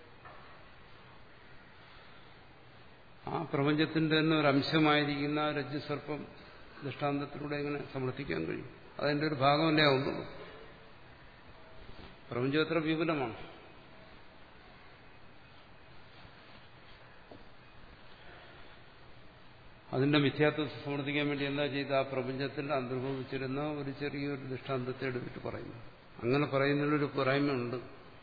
ആ പ്രപഞ്ചത്തിന്റെ തന്നെ ഒരു അംശമായിരിക്കുന്ന രജ്ജു സർപ്പം ദൃഷ്ടാന്തത്തിലൂടെ എങ്ങനെ സമർത്ഥിക്കാൻ കഴിയും അതിന്റെ ഒരു ഭാഗമല്ലേ ആവുന്നുള്ളൂ പ്രപഞ്ചം എത്ര വിപുലമാണ് അതിന്റെ മിഥ്യാത്വത്തെ സമർത്ഥിക്കാൻ വേണ്ടി എന്താ ചെയ്ത് ആ പ്രപഞ്ചത്തിൽ അന്തർഭവിച്ചിരുന്ന ഒരു ചെറിയൊരു ദൃഷ്ടാന്തത്തെ എടുത്തിട്ട് പറയുന്നു അങ്ങനെ പറയുന്നതിലൊരു പോരായ്മയുണ്ട്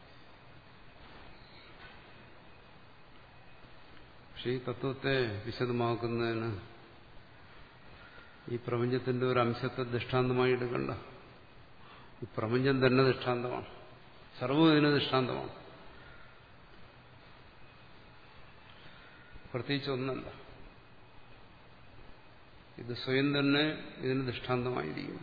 പക്ഷെ ഈ തത്വത്തെ വിശദമാക്കുന്നതിന് ഈ പ്രപഞ്ചത്തിന്റെ ഒരു അംശത്തെ ദൃഷ്ടാന്തമായി എടുക്കണ്ട ഈ പ്രപഞ്ചം തന്നെ ദൃഷ്ടാന്തമാണ് സർവ്വം ഇതിന് ദൃഷ്ടാന്തമാണ് പ്രത്യേകിച്ച് ഒന്നല്ല ഇത് സ്വയം തന്നെ ഇതിന് ദൃഷ്ടാന്തമായിരിക്കും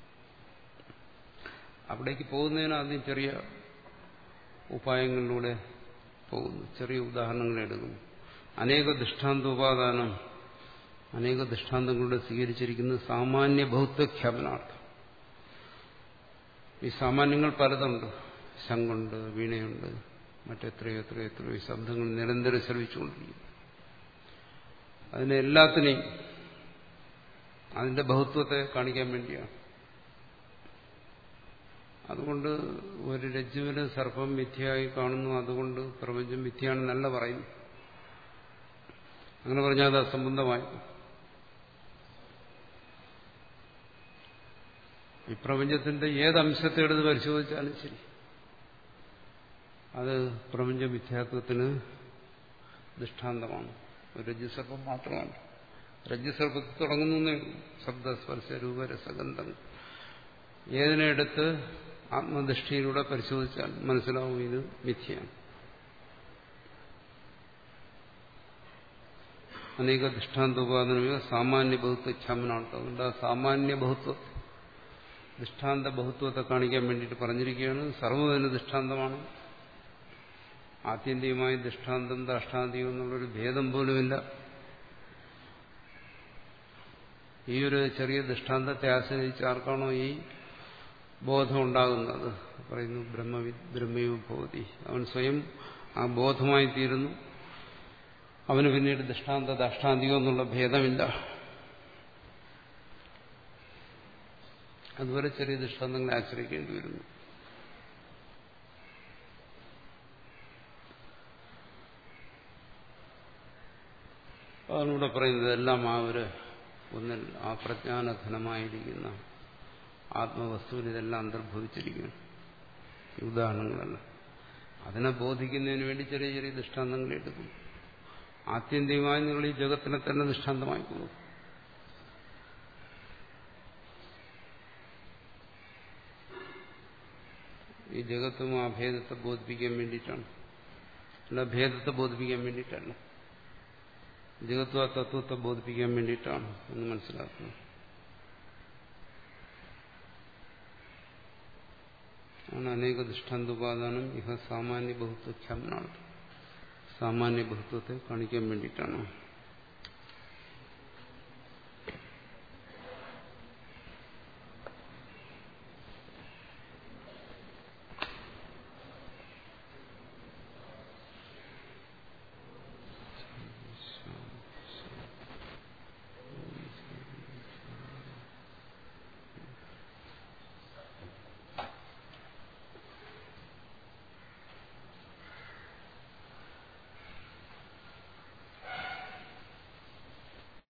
അവിടേക്ക് പോകുന്നതിന് ആദ്യം ചെറിയ ഉപായങ്ങളിലൂടെ പോകുന്നു ചെറിയ ഉദാഹരണങ്ങൾ എടുക്കുന്നു അനേക ദൃഷ്ടാന്തോപാദാനം അനേക ദൃഷ്ടാന്തങ്ങളുടെ സ്വീകരിച്ചിരിക്കുന്നത് സാമാന്യ ബൗദ്ധഖ്യാപനാർത്ഥം ഈ സാമാന്യങ്ങൾ പലതുണ്ട് ശങ്കുണ്ട് വീണയുണ്ട് മറ്റെത്രയോ എത്രയോ എത്രയോ ശബ്ദങ്ങൾ നിരന്തരം ശ്രവിച്ചുകൊണ്ടിരിക്കുന്നു അതിനെ എല്ലാത്തിനെയും അതിന്റെ ബഹുത്വത്തെ കാണിക്കാൻ വേണ്ടിയാണ് അതുകൊണ്ട് ഒരു രജ്ജുവിന് സർപ്പം മിഥ്യയായി കാണുന്നു അതുകൊണ്ട് പ്രപഞ്ചം മിഥ്യയാണെന്നല്ല പറയുന്നു അങ്ങനെ പറഞ്ഞാൽ അത് അസംബന്ധമായി ഈ പ്രപഞ്ചത്തിന്റെ ഏത് അംശത്തെ എടുത്ത് പരിശോധിച്ചാലും ശരി അത് പ്രപഞ്ച മിഥ്യാത്വത്തിന് ദൃഷ്ടാന്തമാണ് ഒരു രജ്ജുസർപ്പം മാത്രമാണ് രജ്ജുസർപ്പത്തിൽ തുടങ്ങുന്നേ ശബ്ദസ്പർശ രൂപരസഗന്ധം ഏതിനെടുത്ത് ആത്മദൃഷ്ടിയിലൂടെ പരിശോധിച്ചാൽ മനസ്സിലാവും ഇത് മിഥ്യയാണ് അനേക ദൃഷ്ടാന്തോപാദനമോ സാമാന്യ ബഹുത്വ ക്ഷമനാണ് അതുകൊണ്ട് ആ സാമാന്യ ബഹുത്വം ദൃഷ്ടാന്ത ബഹുത്വത്തെ കാണിക്കാൻ വേണ്ടിയിട്ട് പറഞ്ഞിരിക്കുകയാണ് സർവ്വതിന് ദൃഷ്ടാന്തമാണ് ആത്യന്തികമായി ദൃഷ്ടാന്തം ദാഷ്ടാന്തികം എന്നുള്ളൊരു ഭേദം പോലുമില്ല ഈ ഒരു ചെറിയ ദൃഷ്ടാന്തത്തെ ആശ്രയിച്ച് ആർക്കാണോ ഈ ബോധം ഉണ്ടാകുന്നത് പറയുന്നു ബ്രഹ്മവി ബ്രഹ്മയോ ഭവതി അവൻ സ്വയം ആ ബോധമായി തീരുന്നു അവന് പിന്നീട് ദൃഷ്ടാന്ത ദാഷ്ടാന്തികം എന്നുള്ള ഭേദമില്ല അതുവരെ ചെറിയ ദൃഷ്ടാന്തങ്ങളെ ആശ്രയിക്കേണ്ടി വരുന്നു അതാണ് പറയുന്നത് എല്ലാം ആ ഒരു ഒന്നിൽ ആ പ്രജ്ഞാനഘനമായിരിക്കുന്ന ആത്മവസ്തുവിൽ ഇതെല്ലാം അന്തർഭവിച്ചിരിക്കുന്നു ഈ ഉദാഹരണങ്ങളല്ല അതിനെ ബോധിക്കുന്നതിന് വേണ്ടി ചെറിയ ചെറിയ ദൃഷ്ടാന്തങ്ങൾ എടുക്കും ആത്യന്തികമായി നിങ്ങൾ ഈ ജഗത്തിനെ തന്നെ ദൃഷ്ടാന്തമായി പോകും ഈ ജഗത്തും ആ ഭേദത്തെ ബോധിപ്പിക്കാൻ വേണ്ടിയിട്ടാണ് അല്ല ഭേദത്തെ ബോധിപ്പിക്കാൻ വേണ്ടിയിട്ടല്ല ജഗത്വ തത്വത്തെ ബോധിപ്പിക്കാൻ വേണ്ടിയിട്ടാണ് എന്ന് മനസ്സിലാക്കുന്നത് ആണ് അനേക ദൃഷ്ടാന്തോപാദാനം ഇഹ സാമാന്യ ബഹുത്വ ക്ഷമനാണ് സാമാന്യ ബഹുത്വത്തെ കാണിക്കാൻ വേണ്ടിയിട്ടാണ്